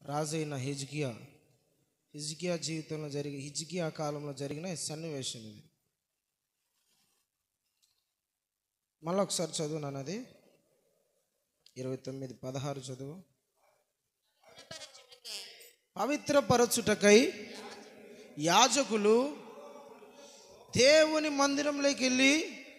రాజు అయిన హిజ్కియా హిజ్కియా జీవితంలో జరిగి హిజ్కియా కాలంలో జరిగిన సన్నివేశం ఇది మళ్ళీ ఒకసారి చదువు నాన్నది ఇరవై తొమ్మిది పదహారు చదువు పవిత్రపరచుటకై యాజకులు దేవుని మందిరంలోకి వెళ్ళి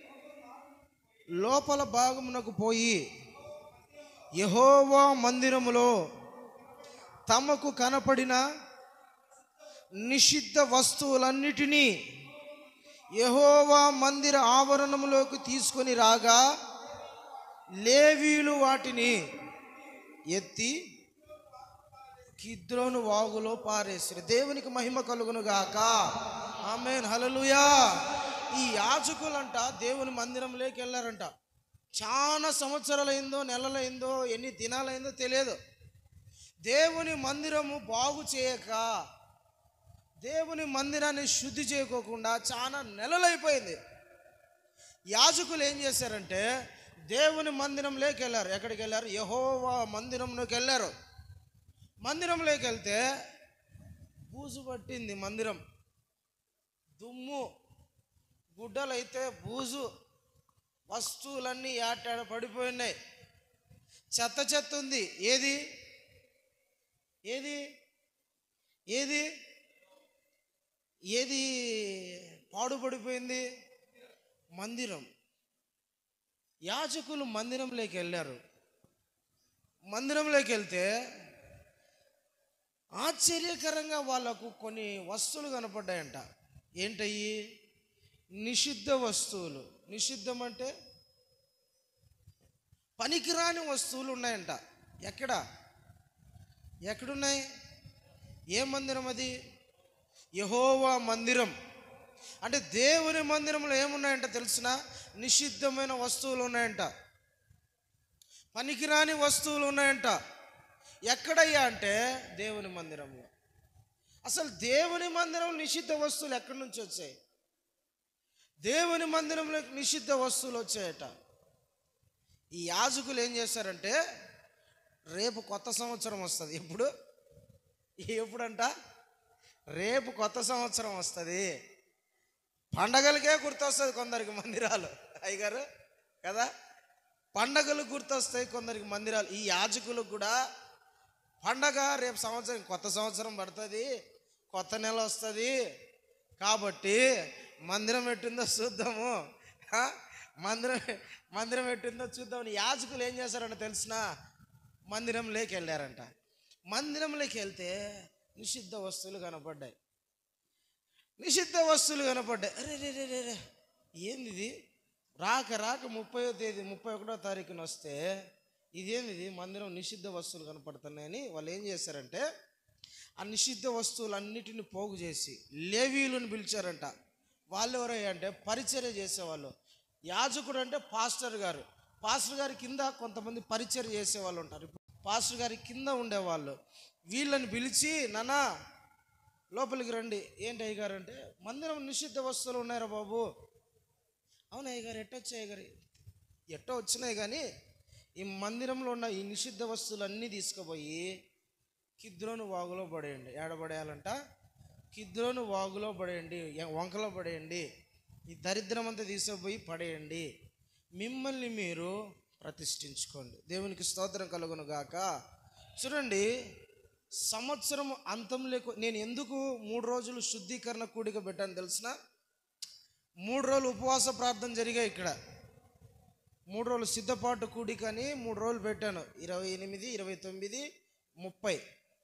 లోపల భాగమునకు పోయి యహోవా మందిరములో తమకు కనపడిన నిషిద్ధ వస్తువులన్నిటినీ యహోవా మందిర ఆవరణములోకి తీసుకొని రాగా లేవీలు వాటిని ఎత్తి కిద్రోను వాగులో పారేసిరు దేవునికి మహిమ కలుగును గాక ఆమెన్ హలలుయా ఈ యాజకులంట దేవుని మందిరంలోకి వెళ్ళారంట చాలా సంవత్సరాలైందో నెలలైందో ఎన్ని దినాలైందో తెలియదు దేవుని మందిరము బాగు చేయక దేవుని మందిరాన్ని శుద్ధి చేయకోకుండా చాలా నెలలైపోయింది యాజకులు ఏం చేశారంటే దేవుని మందిరంలోకి వెళ్ళారు ఎక్కడికి వెళ్ళారు యహోవా మందిరంలోకి వెళ్ళారు మందిరంలోకి వెళ్తే బూజు పట్టింది మందిరం దుమ్ము గుడ్డలైతే బూజు వస్తువులన్నీ ఏటాడ పడిపోయినాయి చెత్త చెత్త ఉంది ఏది ఏది ఏది ఏది పాడుపడిపోయింది మందిరం యాజకులు మందిరంలోకి వెళ్ళారు మందిరంలోకి వెళ్తే ఆశ్చర్యకరంగా వాళ్ళకు కొన్ని వస్తువులు కనపడ్డాయంట ఏంటయ్యి నిషిద్ధ వస్తువులు నిషిద్ధం అంటే పనికిరాని వస్తువులు ఉన్నాయంట ఎక్కడ ఎక్కడున్నాయి ఏ మందిరం అది యహోవా మందిరం అంటే దేవుని మందిరంలో ఏమున్నాయంట తెలిసిన నిషిద్ధమైన వస్తువులు ఉన్నాయంట పనికిరాని వస్తువులు ఉన్నాయంట ఎక్కడయ్యా అంటే దేవుని మందిరంలో అసలు దేవుని మందిరం నిషిద్ధ వస్తువులు ఎక్కడి నుంచి వచ్చాయి దేవుని మందిరంలో నిషిద్ధ వస్తువులు వచ్చాయట ఈ యాజకులు ఏం చేశారంటే రేపు కొత్త సంవత్సరం వస్తుంది ఎప్పుడు ఎప్పుడంట రేపు కొత్త సంవత్సరం వస్తుంది పండగలకే గుర్తొస్తుంది కొందరికి మందిరాలు అయ్యగారు కదా పండగలు గుర్తొస్తాయి కొందరికి మందిరాలు ఈ యాజకులకు కూడా పండగ రేపు సంవత్సరం కొత్త సంవత్సరం పడుతుంది కొత్త నెల వస్తుంది కాబట్టి మందిరం ఎట్టుందో చూద్దాము ఆ? మందిరం మందిరం ఎట్టుందో చూద్దామని యాజకులు ఏం చేశారంట తెలిసిన మందిరంలోకి వెళ్ళారంట మందిరంలోకి వెళ్తే నిషిద్ధ వస్తువులు కనపడ్డాయి నిషిద్ధ వస్తువులు కనపడ్డాయి అరే రే రే రే రే ఏంది ఇది రాక రాక ముప్పయో తేదీ ముప్పై ఒకటో తారీఖున వస్తే ఇదేంది ఇది మందిరం నిషిద్ధ వస్తువులు కనపడుతున్నాయని వాళ్ళు ఏం చేశారంటే ఆ నిషిద్ధ వస్తువులన్నిటిని పోగు చేసి లేవీలను పిలిచారంట వాళ్ళు ఎవరయ్యా అంటే పరిచర్య చేసేవాళ్ళు యాజకుడు అంటే పాస్టర్ గారు పాస్టర్ గారి కింద కొంతమంది పరిచర్య చేసేవాళ్ళు ఉంటారు పాస్టర్ గారి కింద ఉండేవాళ్ళు వీళ్ళని పిలిచి నానా లోపలికి రండి ఏంటి అయ్యగారు అంటే మందిరం నిషిద్ధ వస్తువులు ఉన్నాయరా బాబు అవును అయ్యగారు ఎట్టొచ్చాయి అయ్యగారు ఎట్టో వచ్చినాయి కానీ ఈ మందిరంలో ఉన్న ఈ నిషిద్ధ వస్తువులు అన్నీ తీసుకుపోయి కిద్రోను వాగులో పడేయండి ఏడ పడేయాలంట కిద్రోను వాగులో పడేయండి ఎ- వంకలో పడేయండి ఈ దరిద్రం అంతా తీసుకుపోయి పడేయండి మిమ్మల్ని మీరు ప్రతిష్ఠించుకోండి దేవునికి స్తోత్రం కలుగును గాక చూడండి సంవత్సరం అంతం లేకు నేను ఎందుకు మూడు రోజులు శుద్ధీకరణ కూడిక పెట్టాను తెలిసిన మూడు రోజులు ఉపవాస ప్రార్థన జరిగాయి ఇక్కడ మూడు రోజులు సిద్ధపాటు కూడికని మూడు రోజులు పెట్టాను ఇరవై ఎనిమిది ఇరవై తొమ్మిది ముప్పై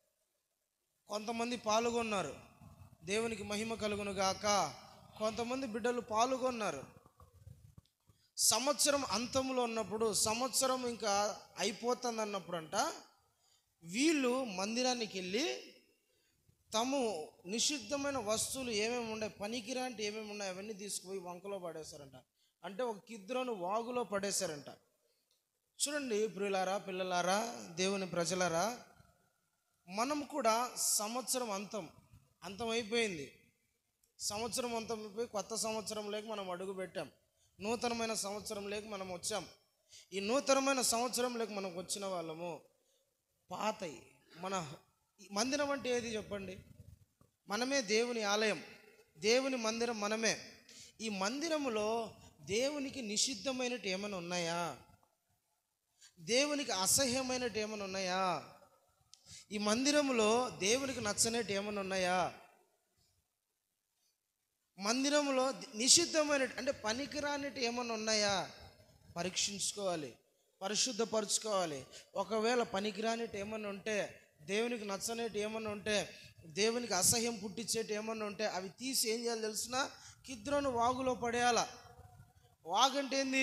కొంతమంది పాల్గొన్నారు దేవునికి మహిమ కలుగును గాక కొంతమంది బిడ్డలు పాల్గొన్నారు సంవత్సరం అంతంలో ఉన్నప్పుడు సంవత్సరం ఇంకా అయిపోతుంది అన్నప్పుడు అంట వీళ్ళు మందిరానికి వెళ్ళి తాము నిషిద్ధమైన వస్తువులు ఏమేమి ఉన్నాయి పనికిరాంటి ఏమేమి ఉన్నాయి అవన్నీ తీసుకుపోయి వంకలో పడేశారంట అంటే ఒక కిద్రోను వాగులో పడేశారంట చూడండి ప్రియులారా పిల్లలారా దేవుని ప్రజలారా మనం కూడా సంవత్సరం అంతం అంతం అయిపోయింది సంవత్సరం అంతం అయిపోయి కొత్త సంవత్సరంలోకి మనం అడుగు పెట్టాం నూతనమైన సంవత్సరంలోకి మనం వచ్చాం ఈ నూతనమైన సంవత్సరంలోకి మనం వచ్చిన వాళ్ళము పాతయి మన ఈ మందిరం అంటే ఏది చెప్పండి మనమే దేవుని ఆలయం దేవుని మందిరం మనమే ఈ మందిరములో దేవునికి నిషిద్ధమైనట్టు ఏమైనా ఉన్నాయా దేవునికి అసహ్యమైనట్టు ఏమైనా ఉన్నాయా ఈ మందిరములో దేవునికి నచ్చనేటి ఏమైనా ఉన్నాయా మందిరంలో నిషిద్ధమైన అంటే పనికిరానిటి ఏమైనా ఉన్నాయా పరీక్షించుకోవాలి పరిశుద్ధపరచుకోవాలి ఒకవేళ పనికిరానిటి ఏమైనా ఉంటే దేవునికి నచ్చనేటి ఏమైనా ఉంటే దేవునికి అసహ్యం పుట్టించేటి ఏమైనా ఉంటే అవి తీసి ఏం చేయాలి తెలిసిన కిద్రోను వాగులో పడేయాల వాగంటే ఏంది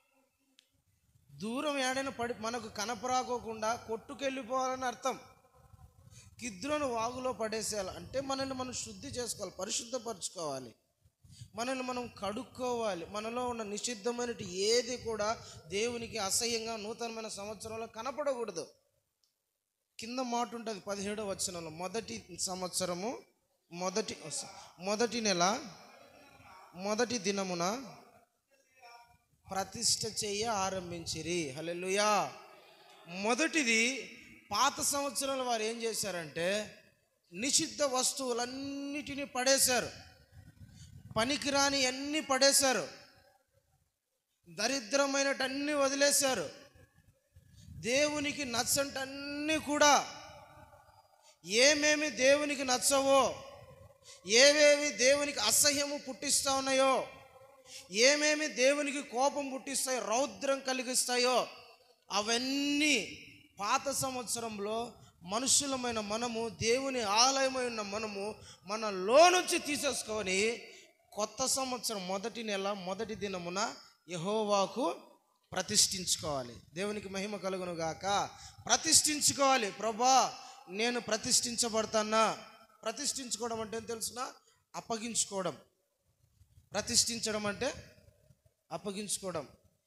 దూరం ఏడైనా పడి మనకు కనపరాకోకుండా కొట్టుకెళ్ళిపోవాలని అర్థం కిద్రోను వాగులో పడేసేయాలి అంటే మనల్ని మనం శుద్ధి చేసుకోవాలి పరిశుద్ధపరచుకోవాలి మనల్ని మనం కడుక్కోవాలి మనలో ఉన్న నిషిద్ధమైన ఏది కూడా దేవునికి అసహ్యంగా నూతనమైన సంవత్సరంలో కనపడకూడదు కింద మాట ఉంటుంది పదిహేడవ వచనంలో మొదటి సంవత్సరము మొదటి మొదటి నెల మొదటి దినమున ప్రతిష్ట చేయ ఆరంభించిరి హల్లెలూయా మొదటిది పాత సంవత్సరంలో వారు ఏం చేశారంటే నిషిద్ధ వస్తువులన్నిటినీ పడేశారు పనికిరాని అన్నీ పడేశారు దరిద్రమైనటన్నీ వదిలేశారు దేవునికి నచ్చంటన్నీ కూడా ఏమేమి దేవునికి నచ్చవో ఏవేవి దేవునికి అసహ్యము పుట్టిస్తా ఉన్నాయో ఏమేమి దేవునికి కోపం పుట్టిస్తాయో రౌద్రం కలిగిస్తాయో అవన్నీ పాత సంవత్సరంలో మనుషులమైన మనము దేవుని ఆలయమై ఉన్న మనము మనలో నుంచి తీసేసుకొని కొత్త సంవత్సరం మొదటి నెల మొదటి దినమున యహోవాకు ప్రతిష్ఠించుకోవాలి దేవునికి మహిమ కలుగును గాక ప్రతిష్ఠించుకోవాలి ప్రభా నేను ప్రతిష్ఠించబడతానా ప్రతిష్ఠించుకోవడం అంటే ఏం తెలుసునా అప్పగించుకోవడం ప్రతిష్ఠించడం అంటే అప్పగించుకోవడం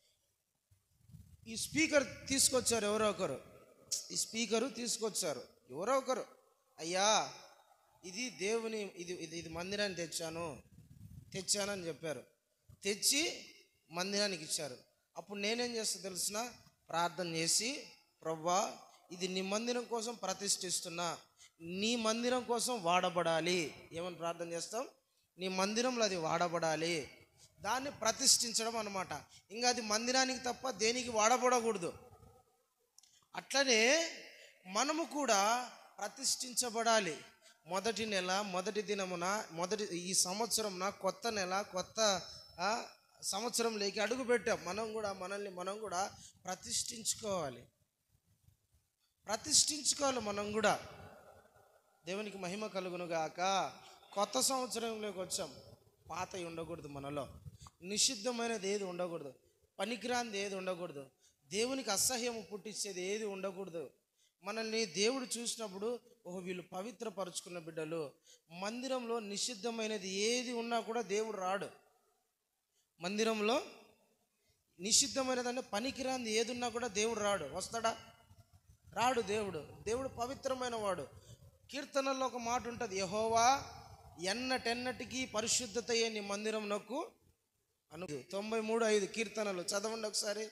ఈ స్పీకర్ తీసుకొచ్చారు ఎవరో ఒకరు ఈ స్పీకరు తీసుకొచ్చారు ఎవరో ఒకరు అయ్యా ఇది దేవుని ఇది ఇది ఇది మందిరాన్ని తెచ్చాను తెచ్చానని చెప్పారు తెచ్చి మందిరానికి ఇచ్చారు అప్పుడు నేనేం చేస్తా తెలిసిన ప్రార్థన చేసి ప్రవ్వా ఇది నీ మందిరం కోసం ప్రతిష్ఠిస్తున్నా నీ మందిరం కోసం వాడబడాలి ఏమని ప్రార్థన చేస్తాం నీ మందిరంలో అది వాడబడాలి దాన్ని ప్రతిష్ఠించడం అనమాట ఇంకా అది మందిరానికి తప్ప దేనికి వాడబడకూడదు అట్లనే మనము కూడా ప్రతిష్ఠించబడాలి మొదటి నెల మొదటి దినమున మొదటి ఈ సంవత్సరంన కొత్త నెల కొత్త ఆ, సంవత్సరంలోకి అడుగు పెట్టాం మనం కూడా మనల్ని మనం కూడా ప్రతిష్ఠించుకోవాలి ప్రతిష్ఠించుకోవాలి మనం కూడా దేవునికి మహిమ కలుగును గాక కొత్త సంవత్సరంలోకి వచ్చాం పాతవి ఉండకూడదు మనలో నిషిద్ధమైనది ఏది ఉండకూడదు పనికిరాంది ఏది ఉండకూడదు దేవునికి అసహ్యం పుట్టించేది ఏది ఉండకూడదు మనల్ని దేవుడు చూసినప్పుడు ఓహో వీళ్ళు పవిత్రపరుచుకున్న బిడ్డలు మందిరంలో నిషిద్ధమైనది ఏది ఉన్నా కూడా దేవుడు రాడు మందిరంలో నిషిద్ధమైనది అంటే పనికిరాంది ఏది ఉన్నా కూడా దేవుడు రాడు వస్తాడా రాడు దేవుడు దేవుడు పవిత్రమైన వాడు కీర్తనల్లో ఒక మాట ఉంటుంది యహోవా ఎన్నటెన్నటికీ పరిశుద్ధతయే నీ మందిరం నొక్కు అను తొంభై మూడు ఐదు కీర్తనలు చదవండి ఒకసారి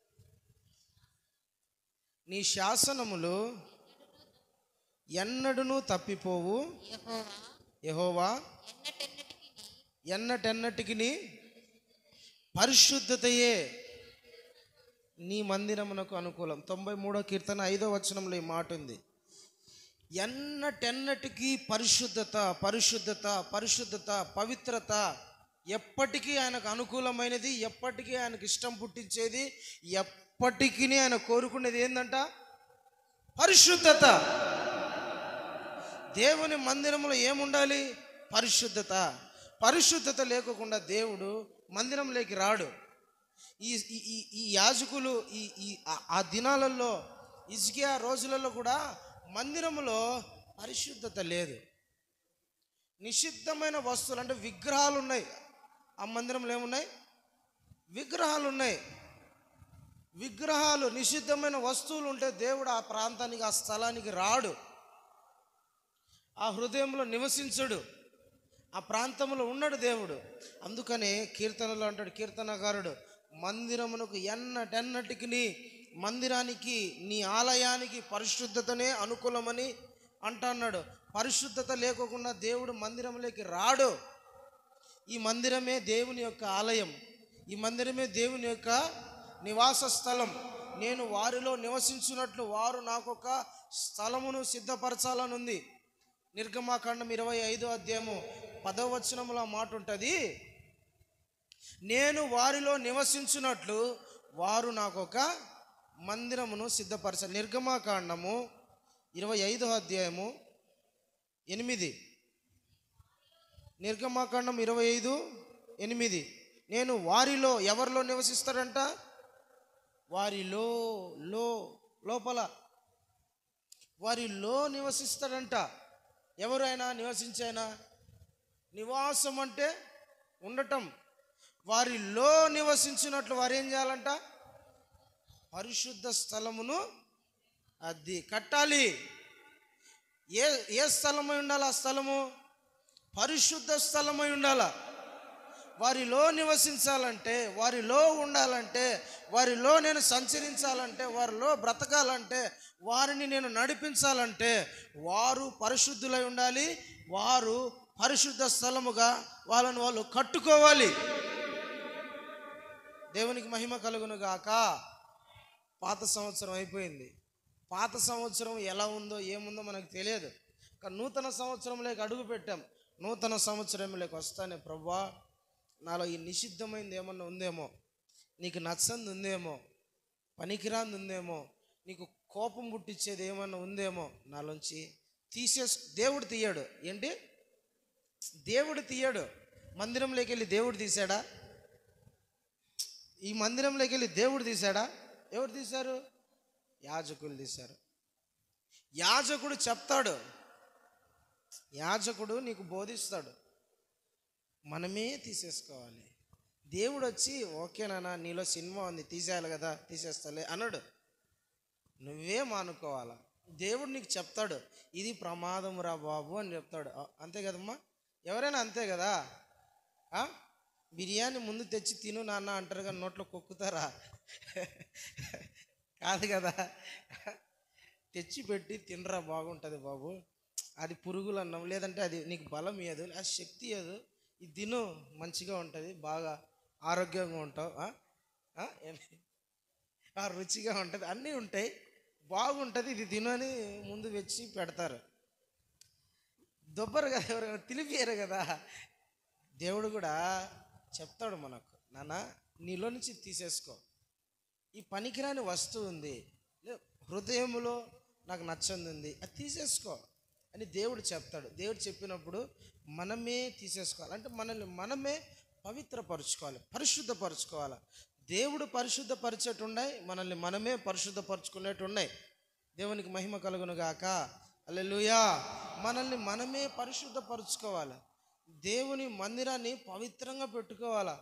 నీ శాసనములు ఎన్నడునూ తప్పిపోవు యెహోవా యహోవా ఎన్నటెన్నటికి ఎన్నటెన్నటికి పరిశుద్ధతయే నీ మందిరమునకు అనుకూలం తొంభై మూడో కీర్తన ఐదో వచనంలో ఈ మాట ఉంది ఎన్నటెన్నటికీ పరిశుద్ధత పరిశుద్ధత పరిశుద్ధత పవిత్రత ఎప్పటికీ ఆయనకు అనుకూలమైనది ఎప్పటికీ ఆయనకు ఇష్టం పుట్టించేది ఎప్పటికీ ఆయన కోరుకునేది ఏందంట పరిశుద్ధత దేవుని మందిరంలో ఏముండాలి పరిశుద్ధత పరిశుద్ధత లేకోకుండా దేవుడు మందిరంలోకి రాడు ఈ ఈ- ఈ ఈ యాజకులు ఈ ఈ ఆ- ఆ దినాలలో ఇసుకియా రోజులలో కూడా మందిరంలో పరిశుద్ధత లేదు నిషిద్ధమైన వస్తువులు అంటే విగ్రహాలు ఉన్నాయి ఆ మందిరంలో ఏమున్నాయి విగ్రహాలు ఉన్నాయి విగ్రహాలు నిషిద్ధమైన వస్తువులు ఉంటే దేవుడు ఆ ప్రాంతానికి ఆ స్థలానికి రాడు ఆ హృదయంలో నివసించడు ఆ ప్రాంతంలో ఉన్నాడు దేవుడు అందుకనే కీర్తనలో అంటాడు కీర్తనకారుడు మందిరమునకు ఎన్నటెన్నటికి నీ మందిరానికి నీ ఆలయానికి పరిశుద్ధతనే అనుకూలమని అంటున్నాడు పరిశుద్ధత లేకోకుండా దేవుడు మందిరంలోకి రాడు ఈ మందిరమే దేవుని యొక్క ఆలయం ఈ మందిరమే దేవుని యొక్క నివాస స్థలం నేను వారిలో నివసించున్నట్లు వారు నాకొక స్థలమును సిద్ధపరచాలనుంది నిర్గమాకాండం ఇరవై ఐదో అధ్యాయము పదవ వచనములో ఆ మాట ఉంటుంది నేను వారిలో నివసించున్నట్లు వారు నాకు ఒక మందిరమును సిద్ధపరచాలి నిర్గమాకాండము ఇరవై ఐదో అధ్యాయము ఎనిమిది నిర్గమాకాండం ఇరవై ఐదు ఎనిమిది నేను వారిలో ఎవరిలో నివసిస్తాడంట వారిలో లో లోపల వారిలో నివసిస్తాడంట ఎవరైనా నివసించైనా నివాసం అంటే ఉండటం వారిలో నివసించినట్లు వారు ఏం చేయాలంట పరిశుద్ధ స్థలమును అది కట్టాలి ఏ ఏ స్థలమై ఉండాలి ఆ స్థలము పరిశుద్ధ స్థలమై ఉండాల వారిలో నివసించాలంటే వారిలో ఉండాలంటే వారిలో నేను సంచరించాలంటే వారిలో బ్రతకాలంటే వారిని నేను నడిపించాలంటే వారు పరిశుద్ధులై ఉండాలి వారు పరిశుద్ధ స్థలముగా వాళ్ళని వాళ్ళు కట్టుకోవాలి దేవునికి మహిమ కలుగును గాక పాత సంవత్సరం అయిపోయింది పాత సంవత్సరం ఎలా ఉందో ఏముందో మనకు తెలియదు కానీ నూతన సంవత్సరంలోకి అడుగు పెట్టాం నూతన సంవత్సరంలోకి వస్తానే ప్రభా నాలో ఈ నిషిద్ధమైంది ఏమన్నా ఉందేమో నీకు నచ్చంది ఉందేమో పనికిరాంది ఉందేమో నీకు కోపం పుట్టించేది ఏమన్నా ఉందేమో నాలోంచి తీసేసు దేవుడు తీయడు ఏంటి దేవుడు తీయడు మందిరంలోకి వెళ్ళి దేవుడు తీశాడా ఈ మందిరంలోకి వెళ్ళి దేవుడు తీశాడా ఎవరు తీశారు యాజకులు తీశారు యాజకుడు చెప్తాడు యాజకుడు నీకు బోధిస్తాడు మనమే తీసేసుకోవాలి దేవుడు వచ్చి ఓకేనా నీలో సినిమా ఉంది తీసేయాలి కదా తీసేస్తలే అన్నాడు నువ్వే మానుకోవాలా దేవుడు నీకు చెప్తాడు ఇది ప్రమాదం రా బాబు అని చెప్తాడు ఆ, అంతే కదమ్మా ఎవరైనా అంతే కదా ఆ? బిర్యానీ ముందు తెచ్చి తిను నాన్న అంటారు కానీ నోట్లో కొక్కుతారా కాదు కదా తెచ్చి పెట్టి తినరా బాగుంటుంది బాబు అది పురుగులు అన్నం లేదంటే అది నీకు బలం ఇయ్యదు ఆ శక్తి ఇయ్యదు ఇది తిను మంచిగా ఉంటుంది బాగా ఆరోగ్యంగా ఉంటావు ఆ? ఆ? ఏంటి? ఆ రుచిగా ఉంటుంది అన్నీ ఉంటాయి బాగుంటుంది ఇది తిను అని ముందు వచ్చి పెడతారు దొబ్బరు కదా ఎవరైనా తెలిపారు కదా దేవుడు కూడా చెప్తాడు మనకు నాన్న నీలో నుంచి తీసేసుకో ఈ పనికిరాని వస్తువు ఉంది లే- హృదయములో నాకు నచ్చంది ఉంది అది తీసేసుకో అని దేవుడు చెప్తాడు దేవుడు చెప్పినప్పుడు మనమే తీసేసుకోవాలి అంటే మనల్ని మనమే పవిత్రపరచుకోవాలి పరిశుద్ధపరచుకోవాలి దేవుడు పరిశుద్ధపరిచేటు ఉన్నాయి మనల్ని మనమే పరిశుద్ధపరచుకునేటు ఉన్నాయి దేవునికి మహిమ కలుగును గాక అల్లెలుయా మనల్ని మనమే పరిశుద్ధపరచుకోవాలి దేవుని మందిరాన్ని పవిత్రంగా పెట్టుకోవాలా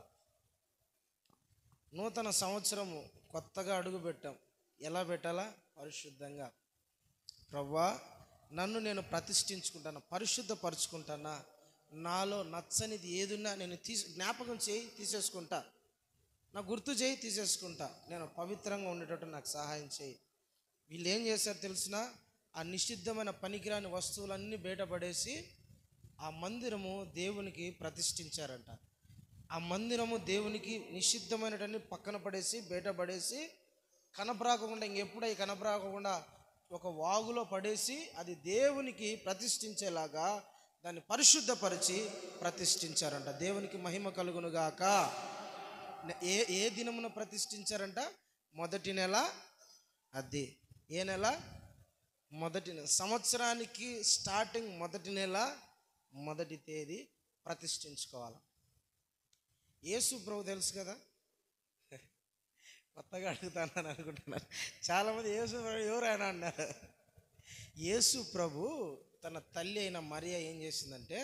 నూతన సంవత్సరము కొత్తగా అడుగు పెట్టాం ఎలా పెట్టాలా పరిశుద్ధంగా ప్రవ్వా నన్ను నేను ప్రతిష్ఠించుకుంటాను పరిశుద్ధపరుచుకుంటానా నాలో నచ్చనిది ఏదున్నా నేను తీసి జ్ఞాపకం చేయి తీసేసుకుంటా నా గుర్తు చేయి తీసేసుకుంటా నేను పవిత్రంగా ఉండేటట్టు నాకు సహాయం చేయి వీళ్ళు ఏం చేశారు తెలిసిన ఆ నిషిద్ధమైన పనికిరాని వస్తువులన్నీ బయటపడేసి ఆ మందిరము దేవునికి ప్రతిష్ఠించారంట ఆ మందిరము దేవునికి నిషిద్ధమైనటన్ని పక్కన పడేసి బయట పడేసి కనపరాకుండా ఇంకెప్పుడు అవి కనపరాకుండా ఒక వాగులో పడేసి అది దేవునికి ప్రతిష్ఠించేలాగా దాన్ని పరిశుద్ధపరిచి ప్రతిష్ఠించారంట దేవునికి మహిమ కలుగునుగాక ఏ ఏ దినమున ప్రతిష్ఠించారంట మొదటి నెల అది ఏ నెల మొదటి నెల సంవత్సరానికి స్టార్టింగ్ మొదటి నెల మొదటి తేదీ ప్రతిష్ఠించుకోవాలి యేసు ప్రభు తెలుసు కదా కొత్తగా అడుగుతానని అనుకుంటున్నాను చాలామంది యేసు ప్రభు ఎవరైనా అన్నారు యేసు ప్రభు తన తల్లి అయిన మరియా ఏం చేసిందంటే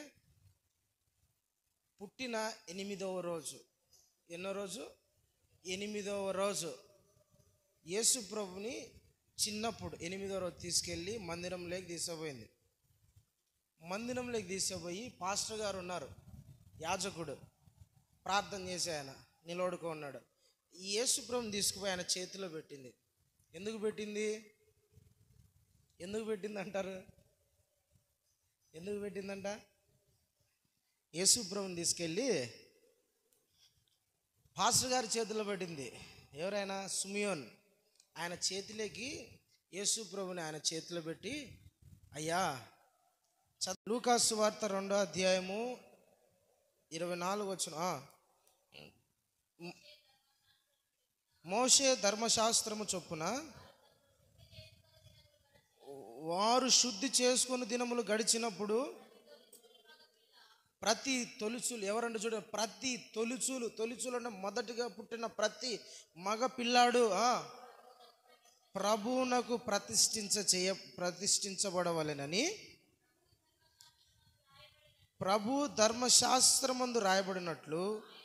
పుట్టిన ఎనిమిదవ రోజు ఎన్నో రోజు ఎనిమిదవ రోజు యేసు ప్రభుని చిన్నప్పుడు ఎనిమిదవ రోజు తీసుకెళ్ళి మందిరంలోకి తీసుకుపోయింది మందిరంలోకి తీసుకుపోయి పాస్టర్ గారు ఉన్నారు యాజకుడు ప్రార్థన చేసే ఆయన నిలబడుకో ఉన్నాడు ఈ యేసుప్రభుని తీసుకుపోయి ఆయన చేతిలో పెట్టింది ఎందుకు పెట్టింది ఎందుకు పెట్టింది అంటారు ఎందుకు పెట్టిందంట యేసు ప్రభుని తీసుకెళ్ళి పాస్టర్ గారి చేతిలో పెట్టింది ఎవరైనా సుమియోన్ ఆయన చేతిలోకి యేసు ప్రభుని ఆయన చేతిలో పెట్టి అయ్యా చ- లూకాసు వార్త రెండో అధ్యాయము ఇరవై నాలుగు వచ్చిన మోషే ధర్మశాస్త్రము చొప్పున వారు శుద్ధి చేసుకుని దినములు గడిచినప్పుడు ప్రతి తొలుచులు ఎవరంటే చూడ ప్రతి తొలుచులు తొలుచులు అంటే మొదటిగా పుట్టిన ప్రతి మగ పిల్లాడు ఆ, ప్రభువునకు ప్రతిష్ఠించ చేయ ప్రతిష్ఠించబడవలెనని ప్రభు ధర్మశాస్త్రమందు రాయబడినట్లు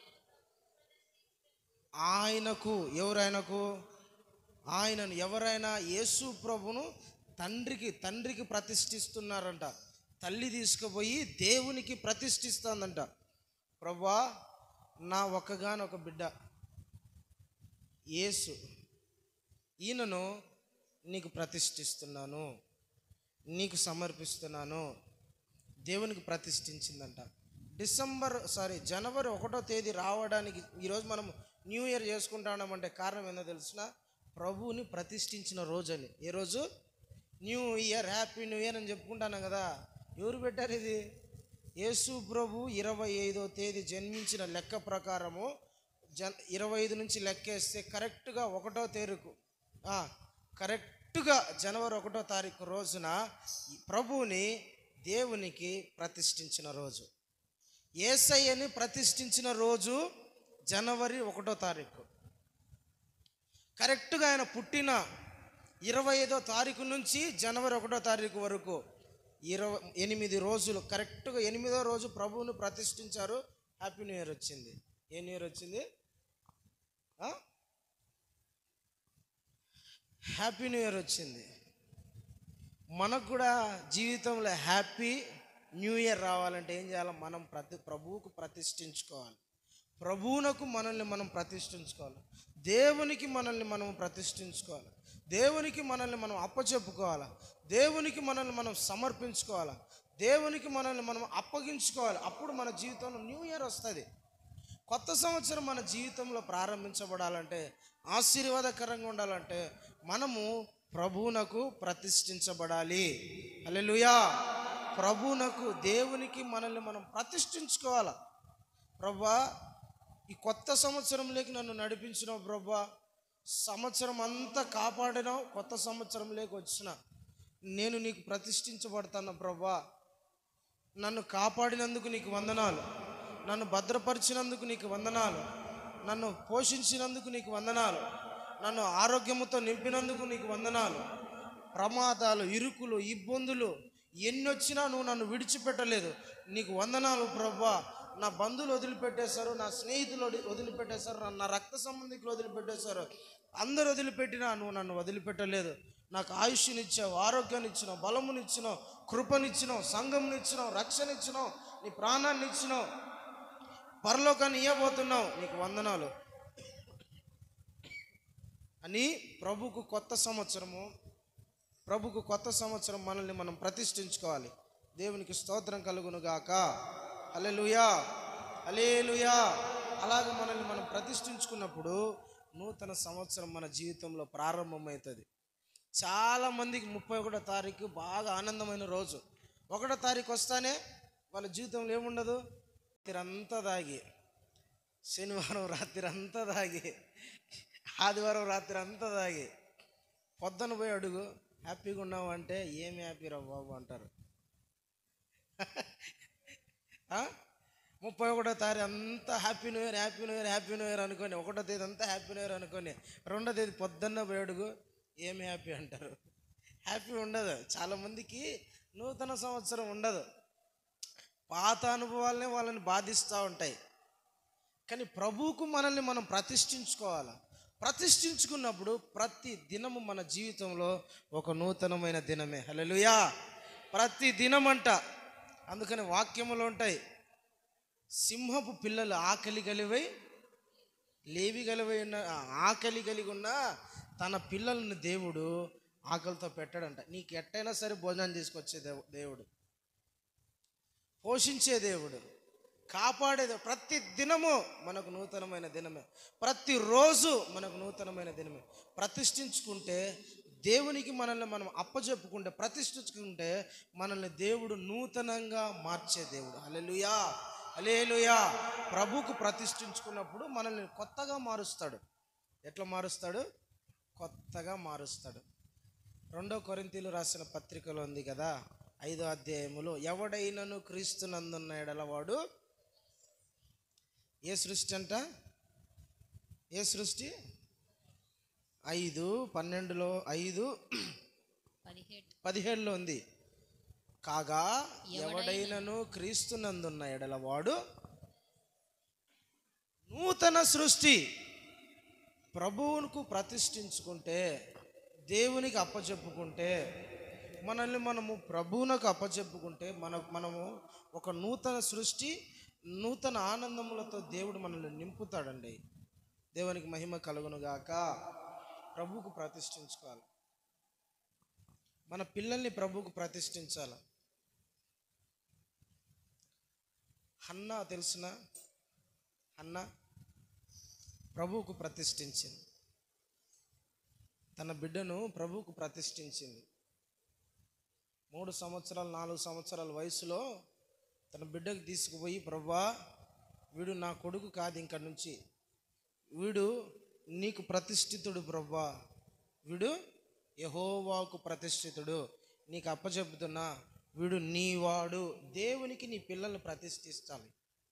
ఆయనకు ఎవరైనకు ఆయనను ఎవరైనా యేసు ప్రభును తండ్రికి తండ్రికి ప్రతిష్ఠిస్తున్నారంట తల్లి తీసుకుపోయి దేవునికి ప్రతిష్ఠిస్తుందంట ప్రభా నా ఒక్కగానొక బిడ్డ యేసు ఈయనను నీకు ప్రతిష్ఠిస్తున్నాను నీకు సమర్పిస్తున్నాను దేవునికి ప్రతిష్ఠించిందంట డిసెంబర్ సారీ జనవరి ఒకటో తేదీ రావడానికి ఈరోజు మనం న్యూ ఇయర్ చేసుకుంటామంటే కారణం ఏందో తెలిసిన ప్రభువుని ప్రతిష్ఠించిన రోజు అని ఏ రోజు new year happy new year అని చెప్పుకుంటాను కదా ఎవరు పెట్టారు ఇది యేసు ప్రభు ఇరవై ఐదో తేదీ జన్మించిన లెక్క ప్రకారము జన్ ఇరవై ఐదు నుంచి లెక్కేస్తే కరెక్ట్గా ఒకటో తేరుకు ఆ, కరెక్ట్గా జనవరి ఒకటో తారీఖు రోజున ఈ ప్రభువుని దేవునికి ప్రతిష్ఠించిన రోజు ఏసయ్యని ప్రతిష్ఠించిన రోజు జనవరి ఒకటో తారీఖు కరెక్ట్గా ఆయన పుట్టిన ఇరవై ఐదో తారీఖు నుంచి జనవరి ఒకటో తారీఖు వరకు ఇరవై ఎనిమిది రోజులు కరెక్ట్గా ఎనిమిదో రోజు ప్రభువును ప్రతిష్ఠించారు హ్యాపీ న్యూ ఇయర్ వచ్చింది ఏ న్యూ ఇయర్ వచ్చింది ఆ? హ్యాపీ న్యూ ఇయర్ వచ్చింది మనకు కూడా జీవితంలో హ్యాపీ న్యూ ఇయర్ రావాలంటే ఏం చేయాలి మనం ప్రతి ప్రభువుకు ప్రతిష్ఠించుకోవాలి ప్రభువునకు మనల్ని మనం ప్రతిష్ఠించుకోవాలి దేవునికి మనల్ని మనం ప్రతిష్ఠించుకోవాలి దేవునికి మనల్ని మనం అప్పచెప్పుకోవాలి దేవునికి మనల్ని మనం సమర్పించుకోవాలి దేవునికి మనల్ని మనం అప్పగించుకోవాలి అప్పుడు మన జీవితంలో న్యూ ఇయర్ వస్తుంది కొత్త సంవత్సరం మన జీవితంలో ప్రారంభించబడాలంటే ఆశీర్వాదకరంగా ఉండాలంటే మనము ప్రభువునకు ప్రతిష్ఠించబడాలి అల్లెలుయా ప్రభువునకు దేవునికి మనల్ని మనం ప్రతిష్ఠించుకోవాలి ప్రభా ఈ కొత్త సంవత్సరంలోకి నన్ను నడిపించినావు ప్రభా సంవత్సరం అంతా కాపాడినావు కొత్త సంవత్సరంలోకి వచ్చిన నేను నీకు ప్రతిష్ఠించబడతాను ప్రభా నన్ను కాపాడినందుకు నీకు వందనాలు నన్ను భద్రపరిచినందుకు నీకు వందనాలు నన్ను పోషించినందుకు నీకు వందనాలు నన్ను ఆరోగ్యముతో నింపినందుకు నీకు వందనాలు ప్రమాదాలు ఇరుకులు ఇబ్బందులు ఎన్ని వచ్చినా నువ్వు నన్ను విడిచిపెట్టలేదు నీకు వందనాలు ప్రభా నా బంధువులు వదిలిపెట్టేశారు నా స్నేహితులు వదిలి- వదిలిపెట్టేశారు నా- నా రక్త సంబంధికులు వదిలిపెట్టేశారు అందరు వదిలిపెట్టినా నువ్వు నన్ను వదిలిపెట్టలేదు నాకు ఆయుష్నిచ్చావు ఆరోగ్యాన్ని ఇచ్చినావు బలమునిచ్చినావు కృపనిచ్చినావు సంఘంనిచ్చినావు రక్షణిచ్చినావు నీ ప్రాణాన్ని ఇచ్చినావు పరలోకాన్ని ఇవ్వబోతున్నావు నీకు వందనాలు అని ప్రభుకు కొత్త సంవత్సరము ప్రభుకు కొత్త సంవత్సరం మనల్ని మనం ప్రతిష్ఠించుకోవాలి దేవునికి స్తోత్రం కలుగును గాక అలెలుయా అలేలుయా అలాగ మనల్ని మనం ప్రతిష్ఠించుకున్నప్పుడు నూతన సంవత్సరం మన జీవితంలో ప్రారంభమవుతుంది చాలా మందికి ముప్పై ఒకటో తారీఖు బాగా ఆనందమైన రోజు ఒకటో తారీఖు వస్తానే వాళ్ళ జీవితంలో ఏముండదు రాత్రి అంతా దాగి శనివారం రాత్రి అంతా దాగి ఆదివారం రాత్రి అంతా దాగి పొద్దున పోయి అడుగు హ్యాపీగా ఉన్నావు అంటే ఏమి హ్యాపీ రా బాబు అంటారు ఆ? ముప్పై ఒకటో తారీఖు అంతా happy new year happy new year happy new year అనుకొని ఒకటో తేదీ అంతా హ్యాపీ న్యూ ఇయర్ అనుకొని రెండో తేదీ పొద్దున్న పోయి అడుగు ఏమి హ్యాపీ అంటారు హ్యాపీ ఉండదు చాలామందికి నూతన సంవత్సరం ఉండదు పాత అనుభవాలనే వాళ్ళని బాధిస్తూ ఉంటాయి కానీ ప్రభువుకు మనల్ని మనం ప్రతిష్ఠించుకోవాలి ప్రతిష్ఠించుకున్నప్పుడు ప్రతి దినము మన జీవితంలో ఒక నూతనమైన దినమే హల్లెలూయా ప్రతి దినమంట అందుకని వాక్యములు ఉంటాయి సింహపు పిల్లలు ఆకలి కలివై లేవి కలివై ఉన్న ఆకలి కలిగి ఉన్న తన పిల్లలను దేవుడు ఆకలితో పెట్టాడంట నీకు ఎట్టయినా సరే భోజనం తీసుకొచ్చే దేవు- దేవుడు పోషించే దేవుడు కాపాడేది ప్రతి దినము మనకు నూతనమైన దినమే ప్రతిరోజు మనకు నూతనమైన దినమే ప్రతిష్ఠించుకుంటే దేవునికి మనల్ని మనం అప్పచెప్పుకుంటే ప్రతిష్ఠించుకుంటే మనల్ని దేవుడు నూతనంగా మార్చే దేవుడు అలెలుయా అలేలుయా ప్రభుకు ప్రతిష్ఠించుకున్నప్పుడు మనల్ని కొత్తగా మారుస్తాడు ఎట్లా మారుస్తాడు కొత్తగా మారుస్తాడు రెండో కొరింతీలు రాసిన పత్రికలో ఉంది కదా ఐదో అధ్యాయములో ఎవడైనను క్రీస్తునందున్న ఎడలవాడు ఏ సృష్టి అంట ఏ సృష్టి ఐదు పన్నెండులో ఐదు పదిహేడు పదిహేడులో ఉంది కాగా ఎవడైనను క్రీస్తునందున్న ఎడలవాడు నూతన సృష్టి ప్రభువుకు ప్రతిష్ఠించుకుంటే దేవునికి అప్పచెప్పుకుంటే మనల్ని మనము ప్రభువునకు అప్పచెప్పుకుంటే మన మనము ఒక నూతన సృష్టి నూతన ఆనందములతో దేవుడు మనల్ని నింపుతాడండి దేవునికి మహిమ కలుగునుగాక ప్రభువుకు ప్రతిష్ఠించుకోవాలి మన పిల్లల్ని ప్రభువుకు ప్రతిష్ఠించాలి హన్న తెలిసిన హన్న ప్రభువుకు ప్రతిష్ఠించింది తన బిడ్డను ప్రభువుకు ప్రతిష్ఠించింది మూడు సంవత్సరాలు నాలుగు సంవత్సరాల వయసులో తన బిడ్డకు తీసుకుపోయి ప్రభా వీడు నా కొడుకు కాదు ఇంక నుంచి వీడు నీకు ప్రతిష్ఠితుడు ప్రభా వీడు యహోవాకు ప్రతిష్ఠితుడు నీకు అప్పచెబుతున్నా వీడు నీవాడు దేవునికి నీ పిల్లల్ని ప్రతిష్ఠిస్తాలి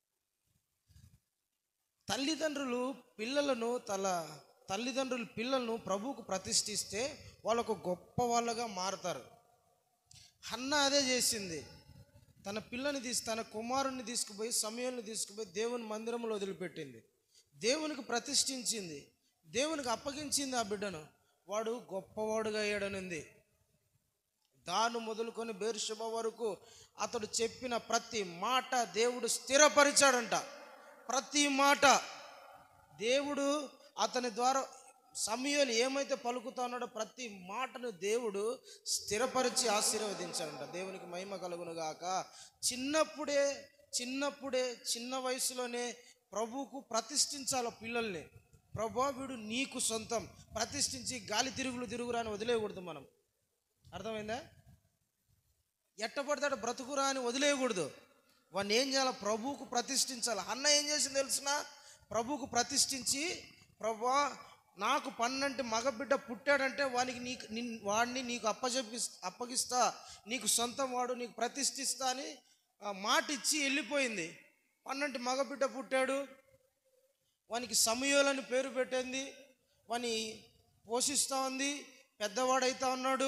తల్లిదండ్రులు పిల్లలను తల తల్లిదండ్రులు పిల్లలను ప్రభువుకు ప్రతిష్ఠిస్తే వాళ్ళకు గొప్ప వాళ్ళగా మారుతారు హన్న అదే చేసింది తన పిల్లని తీసి తన కుమారుణ్ణి తీసుకుపోయి సమయాన్ని తీసుకుపోయి దేవుని మందిరంలో వదిలిపెట్టింది దేవునికి ప్రతిష్ఠించింది దేవునికి అప్పగించింది ఆ బిడ్డను వాడు గొప్పవాడుగా అయ్యాడనుంది దాను మొదలుకొని బేర్షుభ వరకు అతడు చెప్పిన ప్రతి మాట దేవుడు స్థిరపరిచాడంట ప్రతి మాట దేవుడు అతని ద్వారా సమయాలు ఏమైతే పలుకుతున్నాడో ప్రతి మాటను దేవుడు స్థిరపరిచి ఆశీర్వదించాడంట దేవునికి మహిమ కలుగును గాక చిన్నప్పుడే చిన్నప్పుడే చిన్న వయసులోనే ప్రభువుకు ప్రతిష్ఠించాలి పిల్లల్ని ప్రభా వీడు నీకు సొంతం ప్రతిష్ఠించి గాలి తిరుగులు తిరుగురాని వదిలేయకూడదు మనం అర్థమైందా ఎట్టపడతాడు బ్రతుకురా అని వదిలేయకూడదు వాడిని ఏం చేయాలి ప్రభువుకు ప్రతిష్ఠించాలి అన్న ఏం చేసింది తెలిసిన ప్రభువుకు ప్రతిష్ఠించి ప్రభా నాకు పన్నంటి మగబిడ్డ పుట్టాడంటే వానికి నీకు నిన్ వాడిని నీకు అప్పచెప్పి అప్పగిస్తా నీకు సొంతం వాడు నీకు ప్రతిష్ఠిస్తా అని ఆ మాట ఇచ్చి వెళ్ళిపోయింది పన్నంటి మగబిడ్డ పుట్టాడు వానికి సమయోలని పేరు పెట్టింది వాని పోషిస్తూ ఉంది పెద్దవాడైతా ఉన్నాడు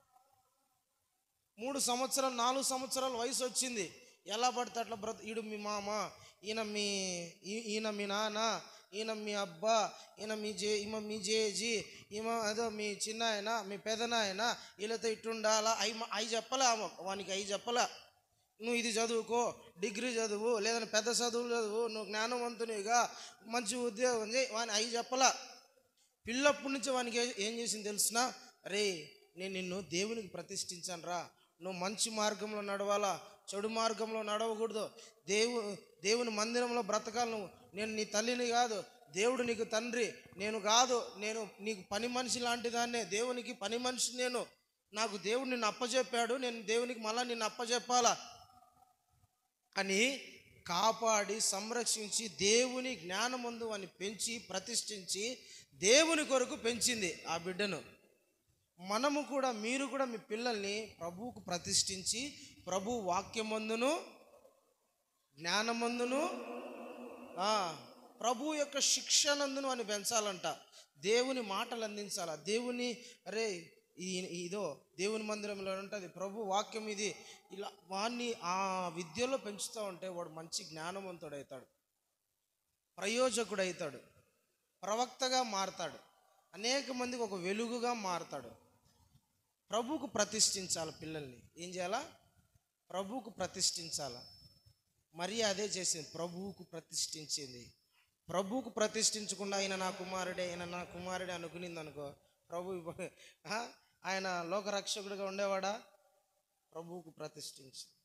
మూడు సంవత్సరాలు నాలుగు సంవత్సరాల వయసు వచ్చింది ఎలా పడితే అట్లా బ్రత ఈడు మీ మామ ఈయన మీ ఈ- ఈయన మీ నాన్న ఈయన మీ అబ్బా ఈయన మీ జే ఈమె మీ జేజీ ఈమె అదో మీ చిన్న ఆయన మీ పెదనాయన వీళ్ళతో ఇట్టుండాలా అయి అవి చెప్పలే ఆమె వానికి అవి చెప్పలే నువ్వు ఇది చదువుకో డిగ్రీ చదువు లేదంటే పెద్ద చదువులు చదువు నువ్వు జ్ఞానవంతునిగా మంచి ఉద్యోగం చేయి వాని అవి చెప్పలా పిల్లప్పటి నుంచి వానికి ఏ- ఏం చేసింది తెలిసిన రే నేను నిన్ను దేవునికి ప్రతిష్ఠించాను రా నువ్వు మంచి మార్గంలో నడవాలా చెడు మార్గంలో నడవకూడదు దేవు దేవుని మందిరంలో బ్రతకాలి నువ్వు నేను నీ తల్లిని కాదు దేవుడు నీకు తండ్రి నేను కాదు నేను నీకు పని మనిషి లాంటి దాన్నే దేవునికి పని మనిషి నేను నాకు దేవుడు నిన్ను అప్పచెప్పాడు నేను దేవునికి మళ్ళా నిన్ను అప్పచెప్పాలా అని కాపాడి సంరక్షించి దేవుని జ్ఞానమందు అని పెంచి ప్రతిష్ఠించి దేవుని కొరకు పెంచింది ఆ బిడ్డను మనము కూడా మీరు కూడా మీ పిల్లల్ని ప్రభువుకు ప్రతిష్ఠించి ప్రభు వాక్యమందును జ్ఞానమందును ఆ, ప్రభు యొక్క శిక్షనందును అని పెంచాలంట దేవుని మాటలు అందించాల దేవుని అరే ఈ ఇదో దేవుని మందిరంలో ఉంటుంది ప్రభు వాక్యం ఇది ఇలా వాడిని ఆ విద్యలో పెంచుతూ ఉంటే వాడు మంచి జ్ఞానవంతుడు అవుతాడు ప్రయోజకుడు అవుతాడు ప్రవక్తగా మారతాడు అనేక మందికి ఒక వెలుగుగా మారతాడు ప్రభువుకు ప్రతిష్ఠించాలి పిల్లల్ని ఏం చేయాలా ప్రభువుకు ప్రతిష్ఠించాలా మరి అదే చేసింది ప్రభువుకు ప్రతిష్ఠించింది ప్రభువుకు ప్రతిష్ఠించకుండా ఆయన నా కుమారుడే ఆయన నా కుమారుడే అనుకునింది అనుకో ప్రభు ఇవ్వ- ఆ? ఆయన లోకరక్షకుడిగా ఉండేవాడా ప్రభువుకు ప్రతిష్ఠించి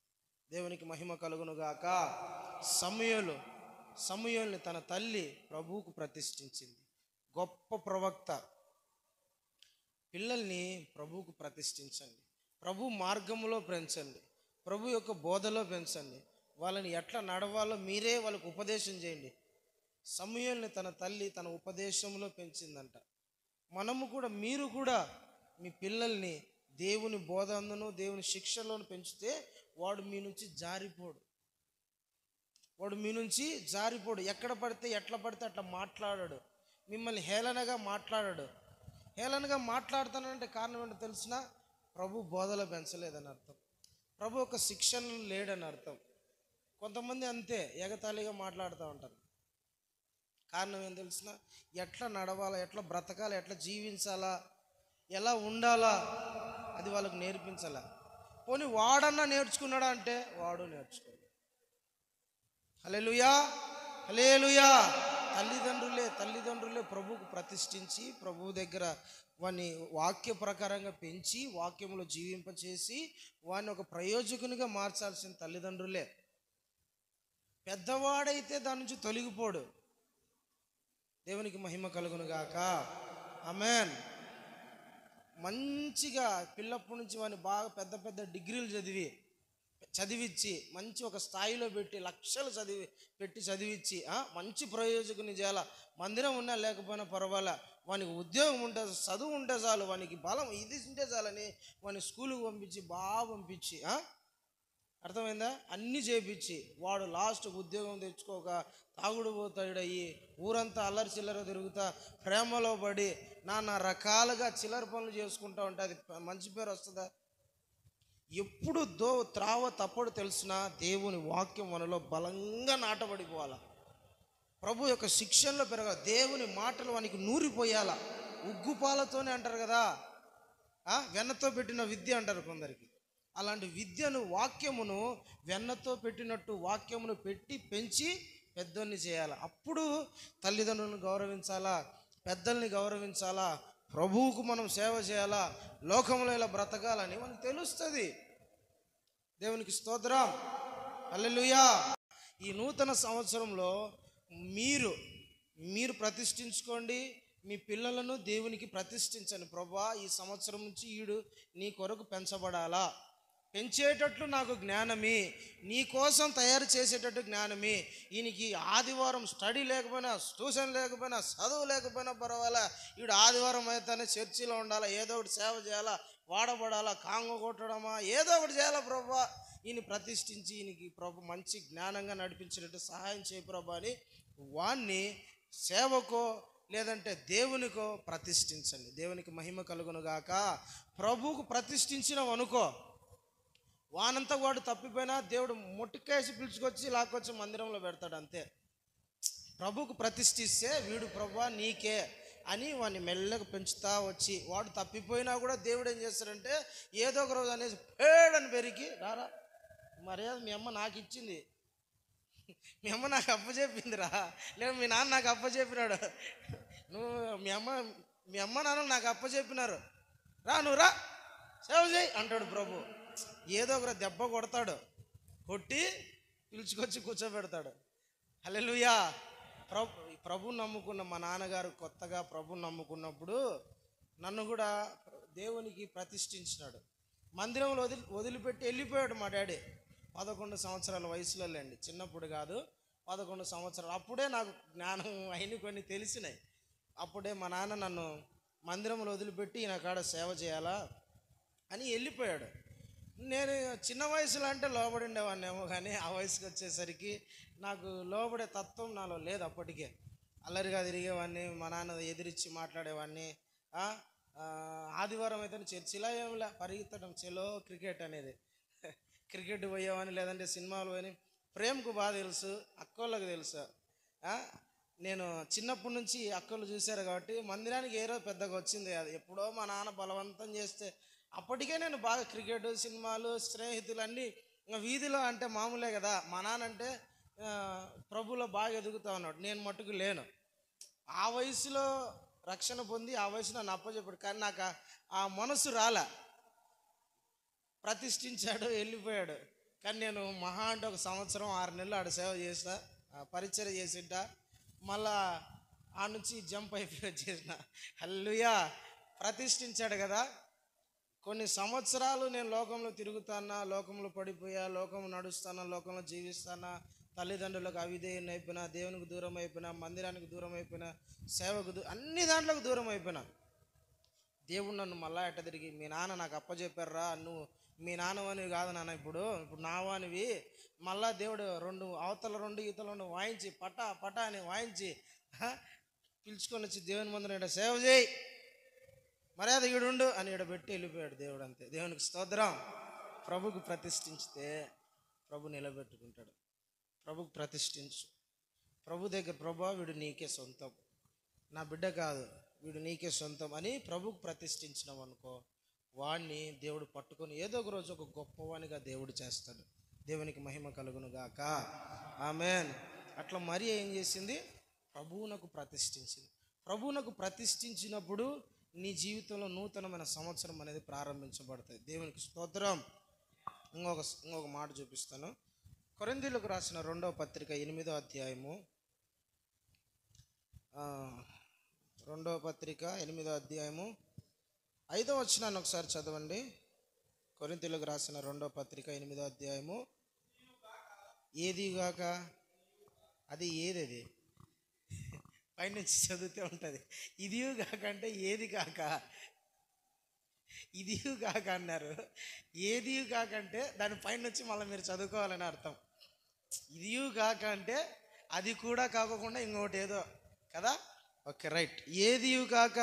దేవునికి మహిమ కలుగునుగాక సమయలు సమయల్ని తన తల్లి ప్రభువుకు ప్రతిష్ఠించింది గొప్ప ప్రవక్త పిల్లల్ని ప్రభువుకు ప్రతిష్ఠించండి ప్రభు మార్గములో పెంచండి ప్రభు యొక్క బోధలో పెంచండి వాళ్ళని ఎట్లా నడవాలో మీరే వాళ్ళకు ఉపదేశం చేయండి సమయాల్ని తన తల్లి తన ఉపదేశంలో పెంచిందంట మనము కూడా మీరు కూడా మీ పిల్లల్ని దేవుని బోధందును దేవుని శిక్షలోను పెంచితే వాడు మీ నుంచి జారిపోడు వాడు మీ నుంచి జారిపోడు ఎక్కడ పడితే ఎట్లా పడితే అట్లా మాట్లాడాడు మిమ్మల్ని హేళనగా మాట్లాడాడు హేళనగా మాట్లాడుతానంటే కారణం ఏంటో తెలిసిన ప్రభు బోధలో పెంచలేదని అర్థం ప్రభు ఒక శిక్షణ లేడని అర్థం కొంతమంది అంతే ఎగతాళిగా మాట్లాడుతూ ఉంటారు కారణం ఏం తెలిసిన ఎట్లా నడవాలా ఎట్లా బ్రతకాలా ఎట్లా జీవించాలా ఎలా ఉండాలా అది వాళ్ళకు నేర్పించాలా పోనీ వాడన్నా నేర్చుకున్నాడా అంటే వాడు నేర్చుకోడు హలేలుయా హలేలుయా తల్లిదండ్రులే తల్లిదండ్రులే ప్రభువుకు ప్రతిష్ఠించి ప్రభువు దగ్గర వాని వాక్య ప్రకారంగా పెంచి వాక్యంలో జీవింపచేసి వాడిని ఒక ప్రయోజకునిగా మార్చాల్సిన తల్లిదండ్రులే పెద్దవాడైతే దాని నుంచి తొలగిపోడు దేవునికి మహిమ కలుగును గాక అమెన్ మంచిగా పిల్లప్పటి నుంచి వాడిని బాగా పెద్ద పెద్ద డిగ్రీలు చదివి చదివిచ్చి మంచి ఒక స్థాయిలో పెట్టి లక్షలు చదివి పెట్టి చదివిచ్చి ఆ, మంచి ప్రయోజకుని చేయాల మందిరం ఉన్నా లేకపోయినా పర్వాలే వానికి ఉద్యోగం ఉంటే చదువు ఉంటే చాలు వానికి బలం ఇది ఉంటే చాలని వాని స్కూల్కి పంపించి బాగా పంపించి ఆ? అర్థమైందా అన్నీ చేపించి వాడు లాస్ట్ ఉద్యోగం తెచ్చుకోక తాగుడు పోతాడయ్యి ఊరంతా అల్లరి చిల్లర తిరుగుతా ప్రేమలో పడి నానా రకాలుగా చిల్లర పనులు చేసుకుంటా ఉంటే అది మంచి పేరు వస్తుందా ఎప్పుడు దో త్రావ తప్పడు తెలిసినా దేవుని వాక్యం మనలో బలంగా నాటబడిపోవాలా ప్రభు యొక్క శిక్షణలో పెరగ దేవుని మాటలు వానికి నూరిపోయాలా ఉగ్గుపాలతోనే అంటారు కదా ఆ, వెన్నతో పెట్టిన విద్య అంటారు కొందరికి అలాంటి విద్యను వాక్యమును వెన్నతో పెట్టినట్టు వాక్యమును పెట్టి పెంచి పెద్దల్ని చేయాలి అప్పుడు తల్లిదండ్రులను గౌరవించాలా పెద్దల్ని గౌరవించాలా ప్రభువుకు మనం సేవ చేయాలా లోకంలో ఇలా బ్రతకాలని మనకు తెలుస్తుంది దేవునికి స్తోత్రం హల్లెలూయా ఈ నూతన సంవత్సరంలో మీరు మీరు ప్రతిష్ఠించుకోండి మీ పిల్లలను దేవునికి ప్రతిష్ఠించండి ప్రభా ఈ సంవత్సరం నుంచి ఈడు నీ కొరకు పెంచబడాలా పెంచేటట్లు నాకు జ్ఞానమి నీ కోసం తయారు చేసేటట్టు జ్ఞానమి ఈయనకి ఆదివారం స్టడీ లేకపోయినా ట్యూషన్ లేకపోయినా చదువు లేకపోయినా పర్వాలే ఈడు ఆదివారం అయితేనే చర్చిలో ఉండాలా ఏదో ఒకటి సేవ చేయాలా వాడబడాలా కాంగ కొట్టడమా ఏదో ఒకటి చేయాలా ప్రభా ఈయన ప్రతిష్ఠించి ఈయనకి ప్రభు మంచి జ్ఞానంగా నడిపించినట్టు సహాయం చేయ ప్రభా అని వాణ్ణి సేవకో లేదంటే దేవునికో ప్రతిష్ఠించండి దేవునికి మహిమ కలుగును గాక ప్రభువుకు ప్రతిష్ఠించినాం అనుకో వానంతా వాడు తప్పిపోయినా దేవుడు ముట్టుకేసి పిలుచుకొచ్చి లాక్కొచ్చి మందిరంలో పెడతాడు అంతే ప్రభుకు ప్రతిష్ఠిస్తే వీడు ప్రభా నీకే అని వాడిని మెల్లగా పెంచుతా వచ్చి వాడు తప్పిపోయినా కూడా దేవుడు ఏం చేస్తాడంటే ఏదో ఒక రోజు అనేసి పేడని పెరిగి రారా మర్యాద మీ అమ్మ నాకు ఇచ్చింది మీ అమ్మ నాకు అప్పచెప్పిందిరా లేదా మీ నాన్న నాకు అప్పచెప్పినాడు నువ్వు మీ అమ్మ మీ అమ్మ నాన్న నాకు అప్పచెప్పినారు రా నువ్వు రా సేవ చేయి అంటాడు ప్రభు ఏదో ఒక దెబ్బ కొడతాడు కొట్టి పిలుచుకొచ్చి కూర్చోబెడతాడు హల్లెలూయా ప్రభు ప్రభు నమ్ముకున్న మా నాన్నగారు కొత్తగా ప్రభు నమ్ముకున్నప్పుడు నన్ను కూడా దేవునికి ప్రతిష్ఠించినాడు మందిరంలో వదిలి వదిలిపెట్టి వెళ్ళిపోయాడు మా డాడీ పదకొండు సంవత్సరాల వయసులో లేండి చిన్నప్పుడు కాదు పదకొండు సంవత్సరాలు అప్పుడే నాకు జ్ఞానం అయిన కొన్ని తెలిసినాయి అప్పుడే మా నాన్న నన్ను మందిరంలో వదిలిపెట్టి నా కాడ సేవ చేయాలా అని వెళ్ళిపోయాడు నేను చిన్న వయసులో అంటే లోబడి ఉండేవాడినేమో కానీ ఆ వయసుకి వచ్చేసరికి నాకు లోబడే తత్వం నాలో లేదు అప్పటికే అల్లరిగా తిరిగేవాడిని మా నాన్న ఎదిరించి మాట్లాడేవాడిని ఆ, ఆ, ఆదివారం అయితే చర్చిలా ఏమిలే పరిగెత్తడం చెలో క్రికెట్ అనేది క్రికెట్ పోయేవాడిని లేదంటే సినిమాలు పోయి ప్రేమకు బాగా తెలుసు అక్కోళ్ళకి తెలుసు ఆ, నేను చిన్నప్పటి నుంచి అక్కలు చూశారు కాబట్టి మందిరానికి ఏ రోజు పెద్దగా వచ్చింది అది ఎప్పుడో మా నాన్న బలవంతం చేస్తే అప్పటికే నేను బాగా క్రికెట్ సినిమాలు స్నేహితులు అన్నీ ఇంకా వీధిలో అంటే మామూలే కదా మా నాన్న అంటే ఆ, ప్రభులో బాగా ఎదుగుతా ఉన్నాడు నేను మట్టుకు లేను ఆ వయసులో రక్షణ పొంది ఆ వయసులో నన్ను అప్పచెప్పాడు కానీ నాకు ఆ- ఆ మనసు రాలే ప్రతిష్ఠించాడు వెళ్ళిపోయాడు కానీ నేను మహా అంటే ఒక సంవత్సరం ఆరు నెలలు ఆడ సేవ చేసిన ఆ పరిచయం చేసింట మళ్ళా ఆ నుంచి జంప్ అయిపోయి వచ్చేసిన హల్లుయా ప్రతిష్ఠించాడు కదా కొన్ని సంవత్సరాలు నేను లోకంలో తిరుగుతానా లోకంలో పడిపోయా లోకంలో నడుస్తానా లోకంలో జీవిస్తానా తల్లిదండ్రులకు అవిధేయం అయిపోయినా దేవునికి దూరం అయిపోయినా మందిరానికి దూరం అయిపోయినా సేవకు దూ అన్ని దాంట్లోకి దూరం అయిపోయినా దేవుడు నన్ను మళ్ళా ఎట్ట తిరిగి మీ నాన్న నాకు అప్పచెప్పారా నువ్వు మీ నాన్నవానివి కాదు నాన్న ఇప్పుడు ఇప్పుడు నా వానివి మళ్ళా దేవుడు రెండు అవతల రెండు ఈతల రెండు వాయించి పటా పటా అని వాయించి హ, పిలుచుకొని వచ్చి దేవుని మందిరం ఈడ సేవ చేయి మర్యాద ఈడుండు అని ఈడ పెట్టి వెళ్ళిపోయాడు దేవుడు అంతే దేవునికి స్తోత్రం ప్రభుకు ప్రతిష్ఠించితే ప్రభు నిలబెట్టుకుంటాడు ప్రభుకు ప్రతిష్ఠించు ప్రభు దగ్గర ప్రభా వీడు నీకే సొంతం నా బిడ్డ కాదు వీడు నీకే సొంతం అని ప్రభుకు ప్రతిష్ఠించినాం అనుకో వాణ్ణి దేవుడు పట్టుకొని ఏదో ఒక రోజు ఒక గొప్పవానిగా దేవుడు చేస్తాడు దేవునికి మహిమ కలుగును గాక ఆమెన్ అట్లా మరి ఏం చేసింది ప్రభువునకు ప్రతిష్ఠించింది ప్రభువునకు ప్రతిష్ఠించినప్పుడు నీ జీవితంలో నూతనమైన సంవత్సరం అనేది ప్రారంభించబడుతుంది దేవునికి స్తోత్రం ఇంకొక ఇంకొక మాట చూపిస్తాను కొరిందీలకు రాసిన రెండవ పత్రిక ఎనిమిదో అధ్యాయము ఆ, రెండవ పత్రిక ఎనిమిదో అధ్యాయము ఐదో వచ్చినాను ఒకసారి చదవండి కొరింతీలకు రాసిన రెండవ పత్రిక ఎనిమిదో అధ్యాయము ఏది గాక అది ఏది అది పైనుంచి చదివితే ఉంటుంది ఇది కాక అంటే ఏది కాక ఇది కాక అన్నారు ఏది కాక అంటే దాని పైనుంచి మళ్ళీ మీరు చదువుకోవాలని అర్థం ఇది కాక అంటే అది కూడా కాకుండా ఇంకోటి ఏదో కదా ఓకే రైట్ ఏది కాక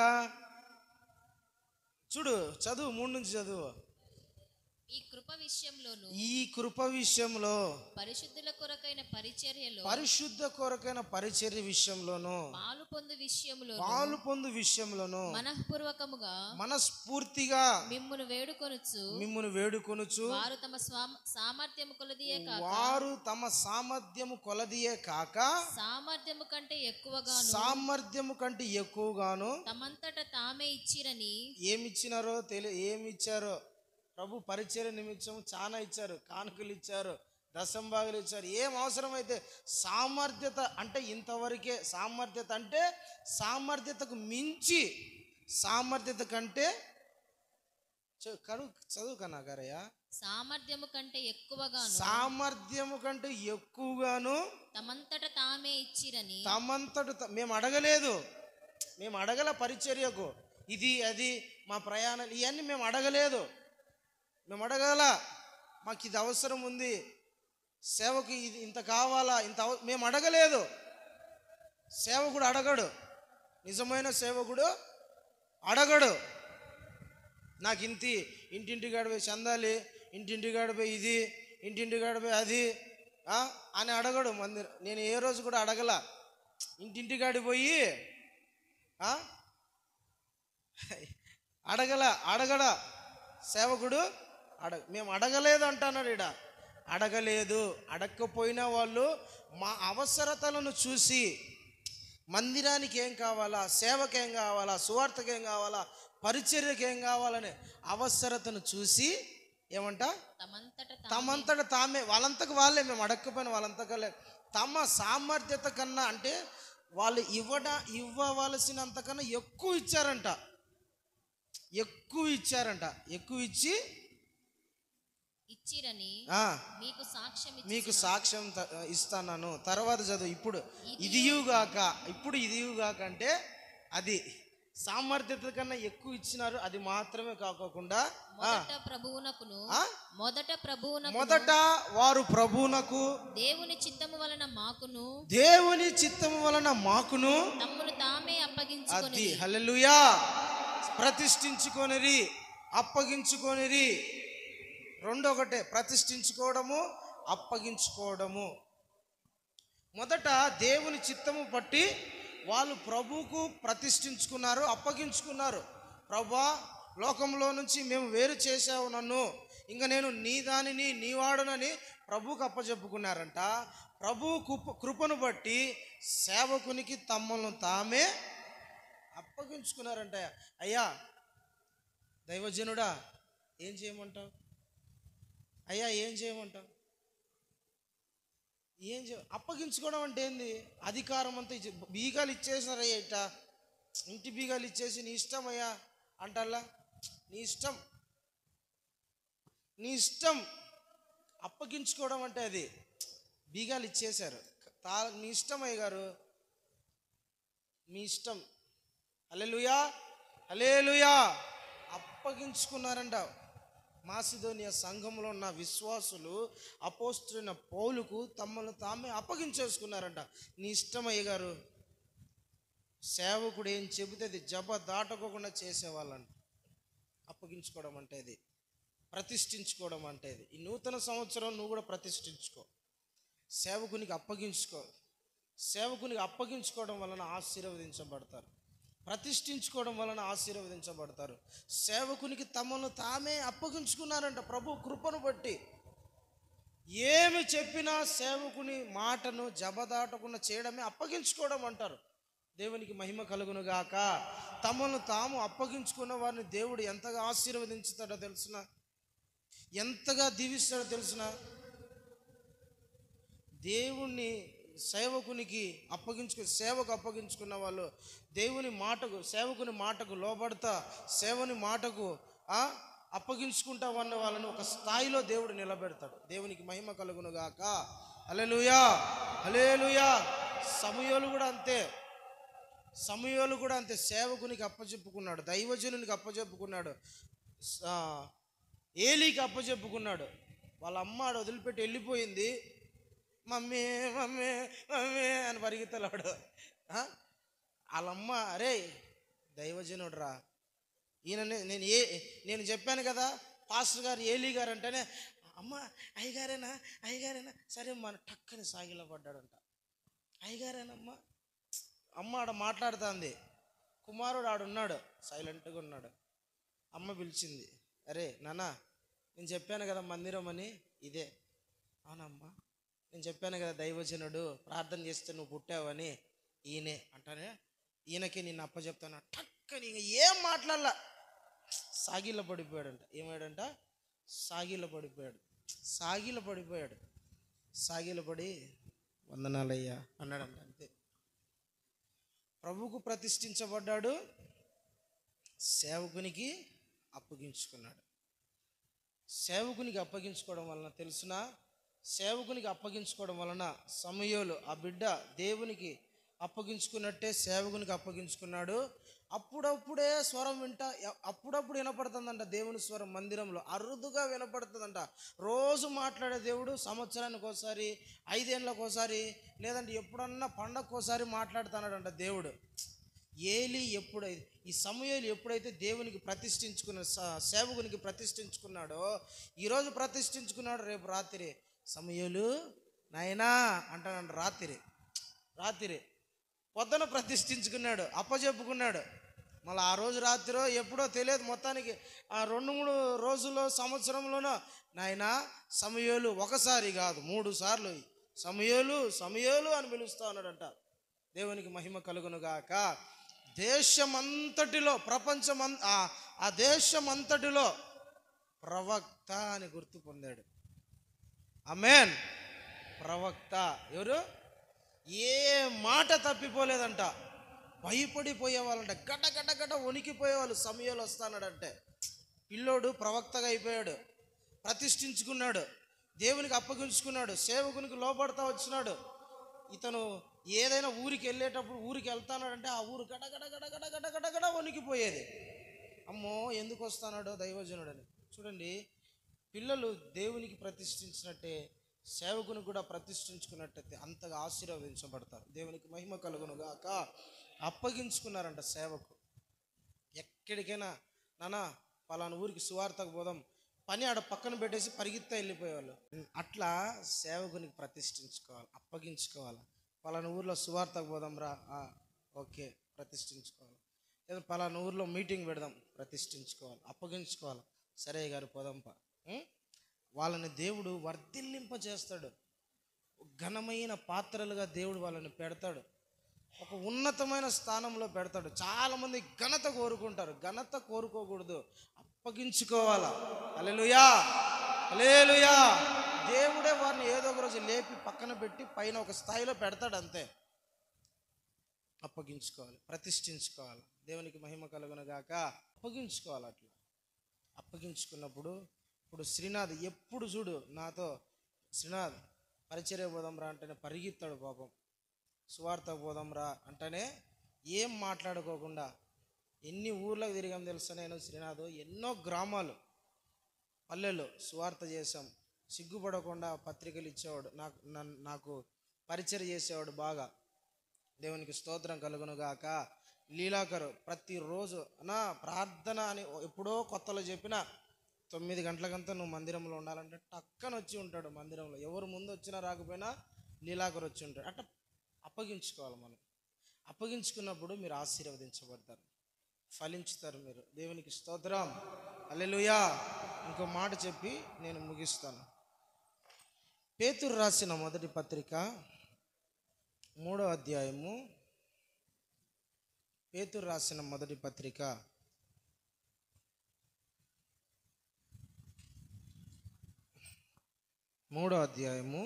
చూడు చదువు మూడు నుంచి చదువు ఈ కృప విషయంలోను ఈ కృప విషయంలో పరిశుద్ధుల కొరకైన పరిచర్యలో పరిశుద్ధ కొరకైన పరిచర్య విషయంలోను పాలు పొందు విషయంలో పాలు పొందు విషయంలోను మనఃపూర్వకముగా మనస్ఫూర్తిగా మిమ్మును వేడుకొనుచు మిమ్మును వేడుకొనుచు వారు తమ స్వామ సామర్థ్యము కొలదియే కాక వారు తమ సామర్థ్యము కొలదియే కాక సామర్థ్యము కంటే ఎక్కువగాను సామర్థ్యము కంటే ఎక్కువగాను తమంతట తామే ఇచ్చిరని ఏమిచ్చినారో తెలి ఏమిచ్చారో ప్రభు పరిచయ నిమిత్తం చాలా ఇచ్చారు కానుకలు ఇచ్చారు దశంభాగులు ఇచ్చారు ఏం అవసరమైతే సామర్థ్యత అంటే ఇంతవరకే సామర్థ్యత అంటే సామర్థ్యతకు మించి సామర్థ్యత కంటే చ- కడు చదువు కన్నా గారయ్య సామర్థ్యము కంటే ఎక్కువగాను సామర్థ్యము కంటే ఎక్కువగాను తమంతట తామే ఇచ్చిరని తమంతట త- మేము అడగలేదు మేము అడగల పరిచర్యకు ఇది అది మా ప్రయాణాలు ఇవన్నీ మేము అడగలేదు మేము అడగాల మాకు ఇది అవసరం ఉంది సేవకు ఇది ఇంత కావాలా ఇంత అవ- మేము అడగలేదు సేవకుడు అడగడు నిజమైన సేవకుడు అడగడు నాకు ఇంటి ఇంటింటి గడిపోయి చందాలి ఇంటింటి గడిపోయి ఇది ఇంటింటి గడిపోయి అది ఆ, అని అడగడు మందిర నేను ఏ రోజు కూడా అడగల ఇంటింటి గడిపోయి ఆ, అడగల అడగడ సేవకుడు అడగ మేము అడగలేదు అంటున్నాడు ఇడ అడగలేదు అడగకపోయినా వాళ్ళు మా అవసరతలను చూసి మందిరానికి ఏం కావాలా సేవకి ఏం కావాలా సువార్తకి ఏం కావాలా పరిచర్యకి ఏం కావాలనే అవసరతను చూసి ఏమంట తమంతట తా- తమంతట తామే వాళ్ళంతకు వాళ్ళే మేము అడగకపోయిన వాళ్ళంతకలే తమ సామర్థ్యత కన్నా అంటే వాళ్ళు ఇవ్వడ ఇవ్వవలసినంతకన్నా ఎక్కువ ఇచ్చారంట ఎక్కువ ఇచ్చారంట ఎక్కువ ఇచ్చి ఇచ్చిరని ఆ, మీకు సాక్ష్యం ఇచ్చి మీకు సాక్ష్యం త- ఇస్తాను తర్వాత చదువు ఇప్పుడు ఇదియుగాక ఇప్పుడు ఇదియుగాక అంటే అది సామర్థ్యత కన్నా ఎక్కువ ఇచ్చినారు అది మాత్రమే కాకోకుండా ఆ, మొదట ప్రభువునకును ఆ? మొదట ప్రభువునకు మొదట వారు ప్రభువునకు దేవుని చిత్తము వలన మాకును దేవుని చిత్తము వలన మాకును తమ్మును తామే అప్పగించుకొని అది హల్లెలూయా ప్రతిష్ఠించుకొనిరి అప్పగించుకొనిరి రెండొకటే ప్రతిష్ఠించుకోవడము అప్పగించుకోవడము మొదట దేవుని చిత్తము పట్టి వాళ్ళు ప్రభువుకు ప్రతిష్ఠించుకున్నారు అప్పగించుకున్నారు ప్రభా లోకంలో నుంచి మేము వేరు చేసావు నన్ను ఇంకా నేను నీ దానిని నీ వాడునని ప్రభువుకు అప్పచెప్పుకున్నారంట ప్రభు కృప కృపను బట్టి సేవకునికి తమ్మను తామే అప్పగించుకున్నారంట అయ్యా దైవజనుడా ఏం చేయమంటావు అయ్యా ఏం చేయమంటావు ఏం చే అప్పగించుకోవడం అంటే ఏంది అధికారం అంతా ఇచ్చే బీగాలు ఇచ్చేసారయ్యా ఇట ఇంటి బీగాలు ఇచ్చేసి నీ ఇష్టం అయ్యా అంటల్లా నీ ఇష్టం నీ ఇష్టం అప్పగించుకోవడం అంటే అది బీగాలు ఇచ్చేశారు తా మీ ఇష్టం అయ్య గారు మీ ఇష్టం అలెలుయా అలేలుయా అప్పగించుకున్నారంట మాసిదోనియా సంఘంలో ఉన్న విశ్వాసులు అపోస్తున్న పౌలుకు తమను తామే అప్పగించేసుకున్నారంట నీ ఇష్టం అయ్య గారు సేవకుడు ఏం చెబితే అది జబ దాటకోకుండా చేసేవాళ్ళంట అప్పగించుకోవడం అంటే ఇది ప్రతిష్ఠించుకోవడం అంటే ఇది ఈ నూతన సంవత్సరం నువ్వు కూడా ప్రతిష్ఠించుకో సేవకునికి అప్పగించుకో సేవకునికి అప్పగించుకోవడం వలన ఆశీర్వదించబడతారు ప్రతిష్ఠించుకోవడం వలన ఆశీర్వదించబడతారు సేవకునికి తమను తామే అప్పగించుకున్నారంట ప్రభు కృపను బట్టి ఏమి చెప్పినా సేవకుని మాటను జబదాటకుండా చేయడమే అప్పగించుకోవడం అంటారు దేవునికి మహిమ కలుగును గాక తమను తాము అప్పగించుకున్న వారిని దేవుడు ఎంతగా ఆశీర్వదించుతాడో తెలుసున ఎంతగా దీవిస్తాడో తెలుసునా దేవుణ్ణి సేవకునికి అప్పగించుకు సేవకు అప్పగించుకున్న వాళ్ళు దేవుని మాటకు సేవకుని మాటకు లోబడతా సేవని మాటకు ఆ, అప్పగించుకుంటా ఉన్న వాళ్ళని ఒక స్థాయిలో దేవుడు నిలబెడతాడు దేవునికి మహిమ కలుగును గాక అలెలుయా అలేలుయా సమయాలు కూడా అంతే సమయాలు కూడా అంతే సేవకునికి అప్పచెప్పుకున్నాడు దైవజనునికి అప్పచెప్పుకున్నాడు ఆ, ఏలీకి అప్పచెప్పుకున్నాడు వాళ్ళ అమ్మ ఆడ వదిలిపెట్టి వెళ్ళిపోయింది మమ్మీ మమ్మీ మమ్మీ అని పరిగెత్తలాడు ఆ? వాళ్ళమ్మ అరే దైవజనుడు రా ఈయన నేను ఏ నేను చెప్పాను కదా పాస్టర్ గారు ఏలీ గారు అంటేనే అమ్మ అయ్యగారేనా అయ్యగారేనా సరే మన టక్కని సాగిలో పడ్డాడంట అయ్యగారేనమ్మా అమ్మ ఆడ మాట్లాడుతుంది కుమారుడు ఆడున్నాడు సైలెంట్గా ఉన్నాడు అమ్మ పిలిచింది అరే నాన్న నేను చెప్పాను కదా మందిరం అని ఇదే అవునమ్మా నేను చెప్పాను కదా దైవజనుడు ప్రార్థన చేస్తే నువ్వు పుట్టావని ఈయనే అంటానే ఈయనకి నిన్ను అప్పచెప్తాను టక్కని ఇంక ఏం మాట్లాడలా సాగిల పడిపోయాడంట ఏమాడంట సాగిల పడిపోయాడు సాగిల పడిపోయాడు సాగిల పడి వందనాలయ్యా అన్నాడంట అంతే ప్రభువుకు ప్రతిష్ఠించబడ్డాడు సేవకునికి అప్పగించుకున్నాడు సేవకునికి అప్పగించుకోవడం వలన తెలుసునా సేవకునికి అప్పగించుకోవడం వలన సమయంలో ఆ బిడ్డ దేవునికి అప్పగించుకున్నట్టే సేవకునికి అప్పగించుకున్నాడు అప్పుడప్పుడే స్వరం వింట అప్పుడప్పుడు వినపడుతుందంట దేవుని స్వరం మందిరంలో అరుదుగా వినపడుతుందంట రోజు మాట్లాడే దేవుడు సంవత్సరానికి ఒకసారి ఐదేళ్ళకి ఒకసారి లేదంటే ఎప్పుడన్నా పండగకు ఒకసారి మాట్లాడుతున్నాడంట దేవుడు ఏలి ఎప్పుడైతే ఈ సమయాలు ఎప్పుడైతే దేవునికి ప్రతిష్ఠించుకున్న స- సేవకునికి ప్రతిష్ఠించుకున్నాడో ఈరోజు ప్రతిష్ఠించుకున్నాడు రేపు రాత్రి సమయాలు నాయనా అంటానంట రాత్రి రాత్రి పొద్దున ప్రతిష్ఠించుకున్నాడు అప్పచెప్పుకున్నాడు మళ్ళీ ఆ రోజు రాత్రో ఎప్పుడో తెలియదు మొత్తానికి ఆ రెండు మూడు రోజుల్లో సంవత్సరంలోనో నాయన సమయాలు ఒకసారి కాదు మూడు సార్లు సమయాలు సమయాలు అని పిలుస్తా ఉన్నాడంట దేవునికి మహిమ కలుగును గాక దేశమంతటిలో ప్రపంచం ఆ దేశమంతటిలో ప్రవక్త అని గుర్తు పొందాడు అమేన్ ప్రవక్త ఎవరు ఏ మాట తప్పిపోలేదంట భయపడిపోయేవాళ్ళంట గడ్డ గడ్డ గడ్డ వణికిపోయేవాళ్ళు సమయాలు వస్తానాడంటే పిల్లోడు ప్రవక్తగా అయిపోయాడు ప్రతిష్ఠించుకున్నాడు దేవునికి అప్పగించుకున్నాడు సేవకునికి లోపడతా వచ్చినాడు ఇతను ఏదైనా ఊరికి వెళ్ళేటప్పుడు ఊరికి వెళ్తానాడంటే ఆ ఊరు గడ గడ గడ గడ గడ గడ గడ వణికిపోయేది అమ్మో ఎందుకు వస్తానాడో దైవజనుడని చూడండి పిల్లలు దేవునికి ప్రతిష్ఠించినట్టే సేవకుని కూడా ప్రతిష్ఠించుకున్నట్టయితే అంతగా ఆశీర్వదించబడతారు దేవునికి మహిమ కలుగును గాక అప్పగించుకున్నారంట సేవకు ఎక్కడికైనా నానా పలానా ఊరికి సువార్తకు పోదాం పని ఆడ పక్కన పెట్టేసి పరిగెత్తా వెళ్ళిపోయేవాళ్ళు అట్లా సేవకునికి ప్రతిష్ఠించుకోవాలి అప్పగించుకోవాలి పలానా ఊర్లో సువార్తకు పోదాం రా ఆ, ఓకే ప్రతిష్ఠించుకోవాలి లేదా పలానా ఊర్లో మీటింగ్ పెడదాం ప్రతిష్ఠించుకోవాలి అప్పగించుకోవాలి సరే గారు పోదాంపా ఉం? వాళ్ళని దేవుడు వర్ధిల్లింప చేస్తాడు ఘనమైన పాత్రలుగా దేవుడు వాళ్ళని పెడతాడు ఒక ఉన్నతమైన స్థానంలో పెడతాడు చాలామంది ఘనత కోరుకుంటారు ఘనత కోరుకోకూడదు అప్పగించుకోవాలా అలెలుయా అలేలుయా దేవుడే వారిని ఏదో ఒక రోజు లేపి పక్కన పెట్టి పైన ఒక స్థాయిలో పెడతాడు అంతే అప్పగించుకోవాలి ప్రతిష్ఠించుకోవాలి దేవునికి మహిమ కలుగునగాక అప్పగించుకోవాలి అట్లా అప్పగించుకున్నప్పుడు ఇప్పుడు శ్రీనాథ్ ఎప్పుడు చూడు నాతో శ్రీనాథ్ పరిచర్య పోదాం రా అంటేనే పరిగెత్తాడు పాపం సువార్త పోదాం రా అంటేనే ఏం మాట్లాడుకోకుండా ఎన్ని ఊర్లకు తిరిగాం తెలుసా నేను శ్రీనాథ్ ఎన్నో గ్రామాలు పల్లెలు సువార్త చేశాం సిగ్గుపడకుండా పత్రికలు ఇచ్చేవాడు నాకు నన్ను నాకు పరిచయం చేసేవాడు బాగా దేవునికి స్తోత్రం కలుగును గాక లీలాకరు ప్రతిరోజు నా ప్రార్థన అని ఎప్పుడో కొత్తలో చెప్పిన తొమ్మిది గంటలకంతా నువ్వు మందిరంలో ఉండాలంటే టక్కన వచ్చి ఉంటాడు మందిరంలో ఎవరు ముందు వచ్చినా రాకపోయినా లీలాకరు వచ్చి ఉంటాడు అట్లా అప్పగించుకోవాలి మనం అప్పగించుకున్నప్పుడు మీరు ఆశీర్వదించబడతారు ఫలించుతారు మీరు దేవునికి స్తోత్రం అల్లెలుయా ఇంకో మాట చెప్పి నేను ముగిస్తాను పేతురు రాసిన మొదటి పత్రిక మూడో అధ్యాయము పేతురు రాసిన మొదటి పత్రిక మూడో అధ్యాయము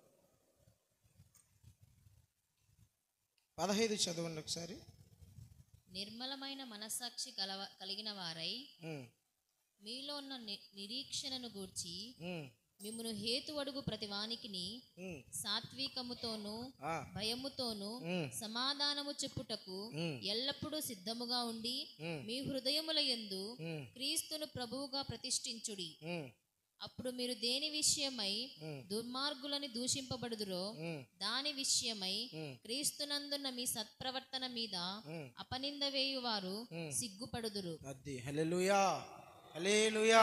పదహైదు చదవండి ఒకసారి నిర్మలమైన మనస్సాక్షి కలవ కలిగిన వారై ఉమ్, మీలో ఉన్న ని- నిరీక్షణను గూర్చి ఉమ్, మిమ్మును హేతువడుగు ప్రతివానికిని ఉమ్, సాత్వికముతోను ఆ, భయముతోను ఉమ్, సమాధానము చెప్పుటకు ఉమ్, ఎల్లప్పుడూ సిద్ధముగా ఉండి ఉమ్, మీ హృదయముల యందు ఉమ్, క్రీస్తును ప్రభువుగా ప్రతిష్ఠించుడి ఉమ్, అప్పుడు మీరు దేని విషయమై ఉమ్, దుర్మార్గులని దూషింపబడుదురో ఉమ్, దాని విషయమై ఉమ్, క్రీస్తునందున్న మీ సత్ప్రవర్తన మీద ఉమ్. అపనింద వేయువారు సిగ్గుపడుదురు అది హలెలుయా హలేలుయా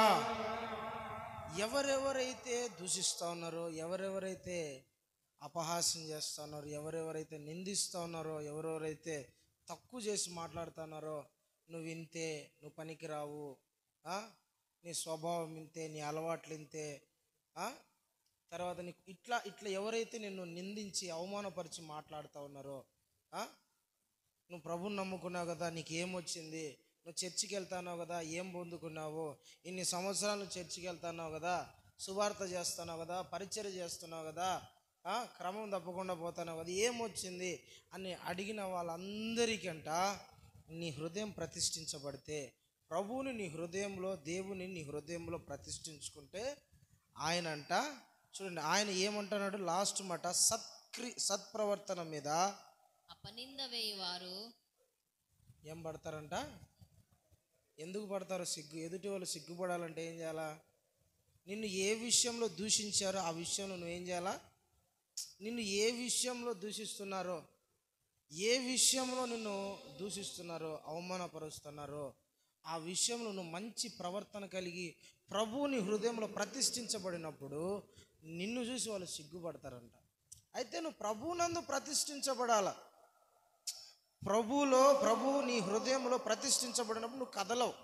ఎవరెవరైతే దూషిస్తూ ఉన్నారో ఎవరెవరైతే అపహాస్యం చేస్తూ ఉన్నారో ఎవరెవరైతే నిందిస్తూ ఉన్నారో ఎవరెవరైతే తక్కువ చేసి మాట్లాడుతున్నారో నువ్వు ఇంతే నువ్వు పనికిరావు ఆ? నీ స్వభావం ఇంతే నీ అలవాట్లు ఇంతే ఆ? తర్వాత నీకు ఇట్లా ఇట్లా ఎవరైతే నిన్ను నిందించి అవమానపరిచి మాట్లాడుతూ ఉన్నారో ఆ? నువ్వు ప్రభుని నమ్ముకున్నావు కదా నీకు ఏమొచ్చింది నువ్వు చర్చికి వెళ్తాన్నావు కదా ఏం పొందుకున్నావు ఇన్ని సంవత్సరాలు నువ్వు చర్చికి వెళ్తున్నావు కదా సువార్త చేస్తున్నావు కదా పరిచర్య చేస్తున్నావు కదా ఆ, క్రమం తప్పకుండా పోతున్నావు కదా ఏమొచ్చింది అని అడిగిన వాళ్ళందరికంట నీ హృదయం ప్రతిష్ఠించబడితే ప్రభువుని నీ హృదయంలో దేవుని నీ హృదయంలో ప్రతిష్ఠించుకుంటే ఆయన అంట చూడండి ఆయన ఏమంటున్నాడు లాస్ట్ మాట సత్క్రి సత్ప్రవర్తన మీద అపనింద వేయువారు ఏం పడతారంట ఎందుకు పడతారో సిగ్గు ఎదుటి వాళ్ళు సిగ్గుపడాలంటే ఏం చేయాలా నిన్ను ఏ విషయంలో దూషించారో ఆ విషయంలో నువ్వేం చేయాలా నిన్ను ఏ విషయంలో దూషిస్తున్నారో ఏ విషయంలో నిన్ను దూషిస్తున్నారో అవమానపరుస్తున్నారో ఆ విషయంలో నువ్వు మంచి ప్రవర్తన కలిగి ప్రభువుని హృదయంలో ప్రతిష్ఠించబడినప్పుడు నిన్ను చూసి వాళ్ళు సిగ్గుపడతారంట అయితే నువ్వు ప్రభువునందు ప్రతిష్ఠించబడాల ప్రభువులో ప్రభువు నీ హృదయంలో ప్రతిష్ఠించబడినప్పుడు నువ్వు కదలవు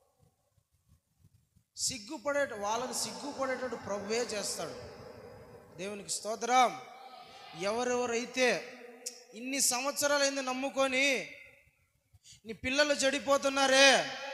సిగ్గుపడే వాళ్ళని సిగ్గుపడేటట్టు ప్రభువే చేస్తాడు దేవునికి స్తోత్రం ఎవరెవరైతే ఇన్ని సంవత్సరాలైంది నమ్ముకొని నీ పిల్లలు చెడిపోతున్నారే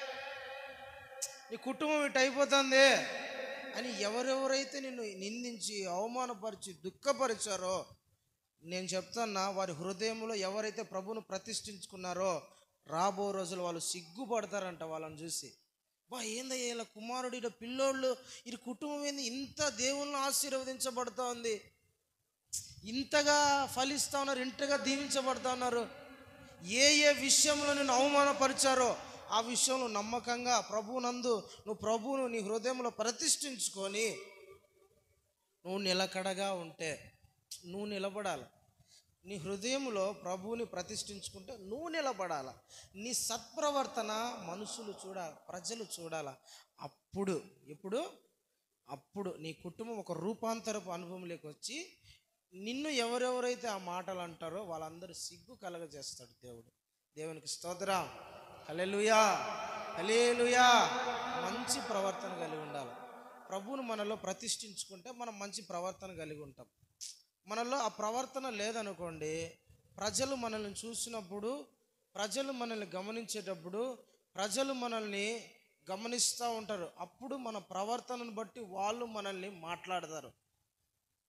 నీ కుటుంబం ఇటు అయిపోతుంది అని ఎవరెవరైతే నిన్ను నిందించి అవమానపరిచి దుఃఖపరిచారో నేను చెప్తున్నా వారి హృదయంలో ఎవరైతే ప్రభును ప్రతిష్ఠించుకున్నారో రాబో రోజులు వాళ్ళు సిగ్గుపడతారంట వాళ్ళని చూసి బా ఏందయ్యా ఇలా కుమారుడు ఇలా పిల్లోళ్ళు ఈ కుటుంబం ఏంది ఇంత దేవుళ్ళని ఆశీర్వదించబడతా ఉంది ఇంతగా ఫలిస్తా ఉన్నారు ఇంతగా దీవించబడతా ఉన్నారు ఏ ఏ విషయంలో నిన్ను అవమానపరిచారో ఆ విషయంలో నమ్మకంగా ప్రభువునందు నువ్వు ప్రభువును నీ హృదయంలో ప్రతిష్ఠించుకొని నువ్వు నిలకడగా ఉంటే నువ్వు నిలబడాలి నీ హృదయంలో ప్రభువుని ప్రతిష్ఠించుకుంటే నువ్వు నిలబడాల నీ సత్ప్రవర్తన మనుషులు చూడాలి ప్రజలు చూడాల అప్పుడు ఎప్పుడు అప్పుడు నీ కుటుంబం ఒక రూపాంతరపు అనుభవంలోకి వచ్చి నిన్ను ఎవరెవరైతే ఆ మాటలు అంటారో వాళ్ళందరూ సిగ్గు కలగజేస్తాడు దేవుడు దేవునికి స్తోత్రం హల్లెలూయా హల్లెలూయా మంచి ప్రవర్తన కలిగి ఉండాలి ప్రభువును మనలో ప్రతిష్ఠించుకుంటే మనం మంచి ప్రవర్తన కలిగి ఉంటాం మనలో ఆ ప్రవర్తన లేదనుకోండి ప్రజలు మనల్ని చూసినప్పుడు ప్రజలు మనల్ని గమనించేటప్పుడు ప్రజలు మనల్ని గమనిస్తూ ఉంటారు అప్పుడు మన ప్రవర్తనను బట్టి వాళ్ళు మనల్ని మాట్లాడతారు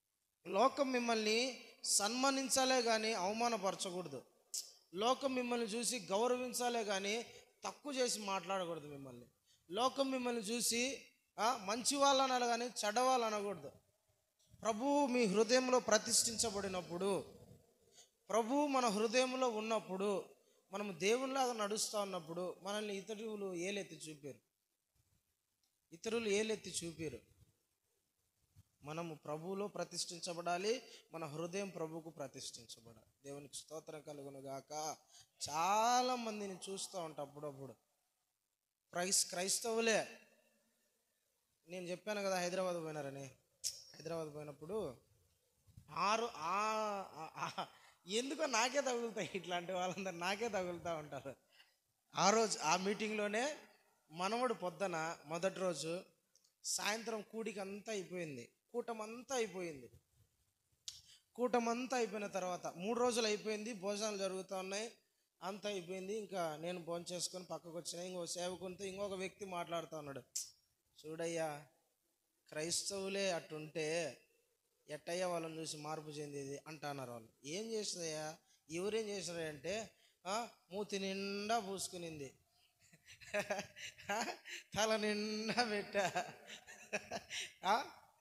లోకం మిమ్మల్ని సన్మానించాలే కానీ అవమానపరచకూడదు లోకం మిమ్మల్ని చూసి గౌరవించాలే కానీ తక్కువ చేసి మాట్లాడకూడదు మిమ్మల్ని లోకం మిమ్మల్ని చూసి ఆ, మంచి వాళ్ళు అనాలి కానీ చెడ్డవాళ్ళు అనకూడదు ప్రభువు మీ హృదయంలో ప్రతిష్ఠించబడినప్పుడు ప్రభు మన హృదయంలో ఉన్నప్పుడు మనం దేవునిలాగా నడుస్తూ ఉన్నప్పుడు మనల్ని ఇతరులు ఏలెత్తి చూపారు ఇతరులు ఏలెత్తి చూపారు మనము ప్రభువులో ప్రతిష్ఠించబడాలి మన హృదయం ప్రభువుకు ప్రతిష్ఠించబడాలి దేవునికి స్తోత్రం కలుగును గాక చాలా మందిని చూస్తూ ఉంటా అప్పుడప్పుడు క్రైస్ క్రైస్తవులే నేను చెప్పాను కదా హైదరాబాద్ పోయినారని హైదరాబాద్ పోయినప్పుడు ఆరు ఆ- ఆ- ఆ- ఎందుకో నాకే తగులుతాయి ఇట్లాంటి వాళ్ళందరూ నాకే తగులుతూ ఉంటారు ఆ రోజు ఆ మీటింగ్లోనే మనవడు పొద్దున మొదటి రోజు సాయంత్రం కూడికి అంతా అయిపోయింది కూటం అంతా అయిపోయింది కూటం అంతా అయిపోయిన తర్వాత మూడు రోజులు అయిపోయింది భోజనాలు జరుగుతూ ఉన్నాయి అంతా అయిపోయింది ఇంకా నేను భోజనం చేసుకొని పక్కకు వచ్చిన ఇంకో సేవకునితో ఇంకొక వ్యక్తి మాట్లాడుతూ ఉన్నాడు చూడయ్యా క్రైస్తవులే అట్టుంటే ఎట్టయ్యా వాళ్ళని చూసి మార్పు చెందేది అంటున్నారు వాళ్ళు ఏం చేస్తుందయ్యా ఎవరేం చేసినారంటే "ఆ, మూతి నిండా పూసుకునింది తల నిండా పెట్టా ఆ?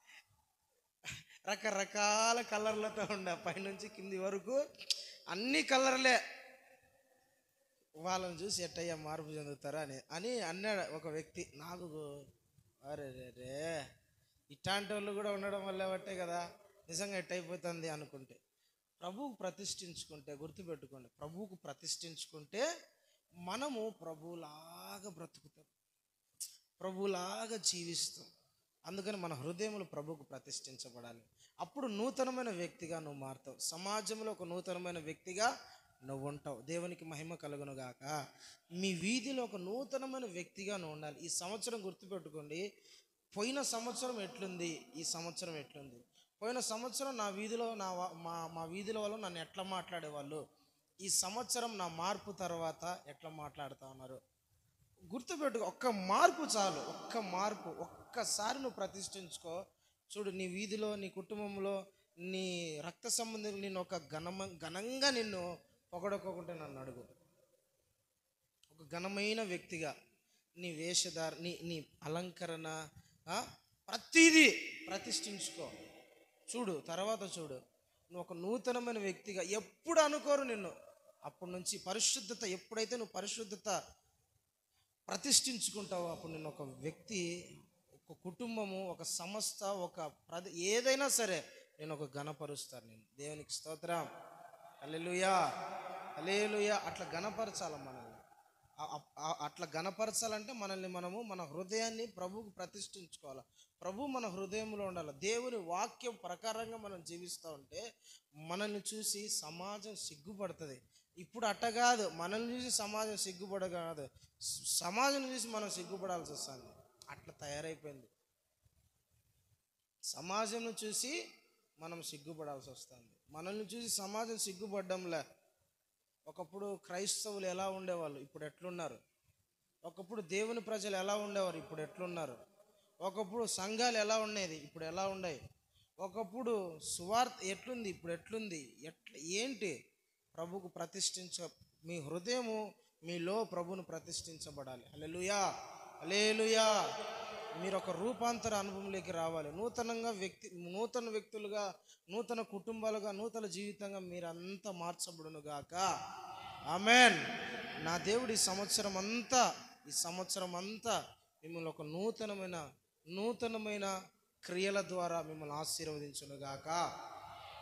రకరకాల కలర్లతో ఉండ పైనుంచి కింది వరకు అన్ని కలర్లే వాళ్ళని చూసి ఎట్టయ్యా మార్పు చెందుతారా అని అని అన్నాడు ఒక వ్యక్తి నాకు అరే రే రే ఇట్లాంటి వాళ్ళు కూడా ఉండడం వల్ల బట్టే కదా నిజంగా ఎట్టయిపోతుంది అనుకుంటే ప్రభువుకు ప్రతిష్ఠించుకుంటే గుర్తుపెట్టుకోండి ప్రభువుకు ప్రతిష్ఠించుకుంటే మనము ప్రభువులాగా బ్రతుకుతాం ప్రభువులాగా జీవిస్తాం అందుకని మన హృదయములు ప్రభువుకు ప్రతిష్ఠించబడాలి అప్పుడు నూతనమైన వ్యక్తిగా నువ్వు మారుతావు సమాజంలో ఒక నూతనమైన వ్యక్తిగా నువ్వు ఉంటావు దేవునికి మహిమ కలుగును గాక మీ వీధిలో ఒక నూతనమైన వ్యక్తిగా నువ్వు ఉండాలి ఈ సంవత్సరం గుర్తుపెట్టుకోండి పోయిన సంవత్సరం ఎట్లుంది ఈ సంవత్సరం ఎట్లుంది పోయిన సంవత్సరం నా వీధిలో నా వా- మా మా వీధిలో వాళ్ళు నన్ను ఎట్లా మాట్లాడేవాళ్ళు ఈ సంవత్సరం నా మార్పు తర్వాత ఎట్లా మాట్లాడుతూ ఉన్నారు గుర్తుపెట్టుకో ఒక్క మార్పు చాలు ఒక్క మార్పు ఒక్కసారి నువ్వు ప్రతిష్ఠించుకో చూడు నీ వీధిలో నీ కుటుంబంలో నీ రక్త సంబంధం నిన్ను ఒక ఘనమ ఘనంగా నిన్ను పొగడకోకుంటే నన్ను అడుగు ఒక ఘనమైన వ్యక్తిగా నీ వేషధార నీ నీ అలంకరణ ఆ, ప్రతిదీ ప్రతిష్ఠించుకో చూడు తర్వాత చూడు నువ్వు ఒక నూతనమైన వ్యక్తిగా ఎప్పుడు అనుకోరు నిన్ను అప్పటి నుంచి పరిశుద్ధత ఎప్పుడైతే నువ్వు పరిశుద్ధత ప్రతిష్ఠించుకుంటావు అప్పుడు నేను ఒక వ్యక్తి ఒక కుటుంబము ఒక సంస్థ ఒక ప్రద ఏదైనా సరే నేను ఒక ఘనపరుస్తాను నేను దేవునికి స్తోత్రం అల్లెలుయా అలేలుయా అట్లా ఘనపరచాలి మనల్ని ఆ- ఆ- ఆ- అట్లా ఘనపరచాలంటే మనల్ని మనము మన హృదయాన్ని ప్రభువుకు ప్రతిష్ఠించుకోవాలి ప్రభు మన హృదయంలో ఉండాలి దేవుని వాక్యం ప్రకారంగా మనం జీవిస్తూ ఉంటే మనల్ని చూసి సమాజం సిగ్గుపడుతుంది ఇప్పుడు అట్ట కాదు మనల్ని చూసి సమాజం సిగ్గుపడ కాదు స- సమాజం చూసి మనం సిగ్గుపడాల్సి వస్తుంది అట్లా తయారైపోయింది సమాజంను చూసి మనం సిగ్గుపడాల్సి వస్తుంది మనల్ని చూసి సమాజం సిగ్గుపడ్డంలే ఒకప్పుడు క్రైస్తవులు ఎలా ఉండేవాళ్ళు ఇప్పుడు ఎట్లున్నారు ఒకప్పుడు దేవుని ప్రజలు ఎలా ఉండేవారు ఇప్పుడు ఎట్లున్నారు ఒకప్పుడు సంఘాలు ఎలా ఉండేది ఇప్పుడు ఎలా ఉన్నాయి ఒకప్పుడు సువార్త ఎట్లుంది ఇప్పుడు ఎట్లుంది ఎట్ల ఏంటి ప్రభుకు ప్రతిష్ఠించ మీ హృదయము మీలో ప్రభును ప్రతిష్ఠించబడాలి అలెలుయా అలేలుయా మీరు ఒక రూపాంతర అనుభవంలోకి రావాలి నూతనంగా వ్యక్తి నూతన వ్యక్తులుగా నూతన కుటుంబాలుగా నూతన జీవితంగా మీరంతా మార్చబడును గాక ఆమెన్ నా దేవుడు ఈ సంవత్సరం అంతా ఈ సంవత్సరం అంతా మిమ్మల్ని ఒక నూతనమైన నూతనమైన క్రియల ద్వారా మిమ్మల్ని ఆశీర్వదించును గాక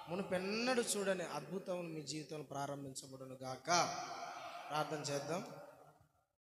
మునుపెన్నడు చూడని అద్భుతం మీ జీవితంలో ప్రారంభించబడును గాక ప్రార్థన చేద్దాం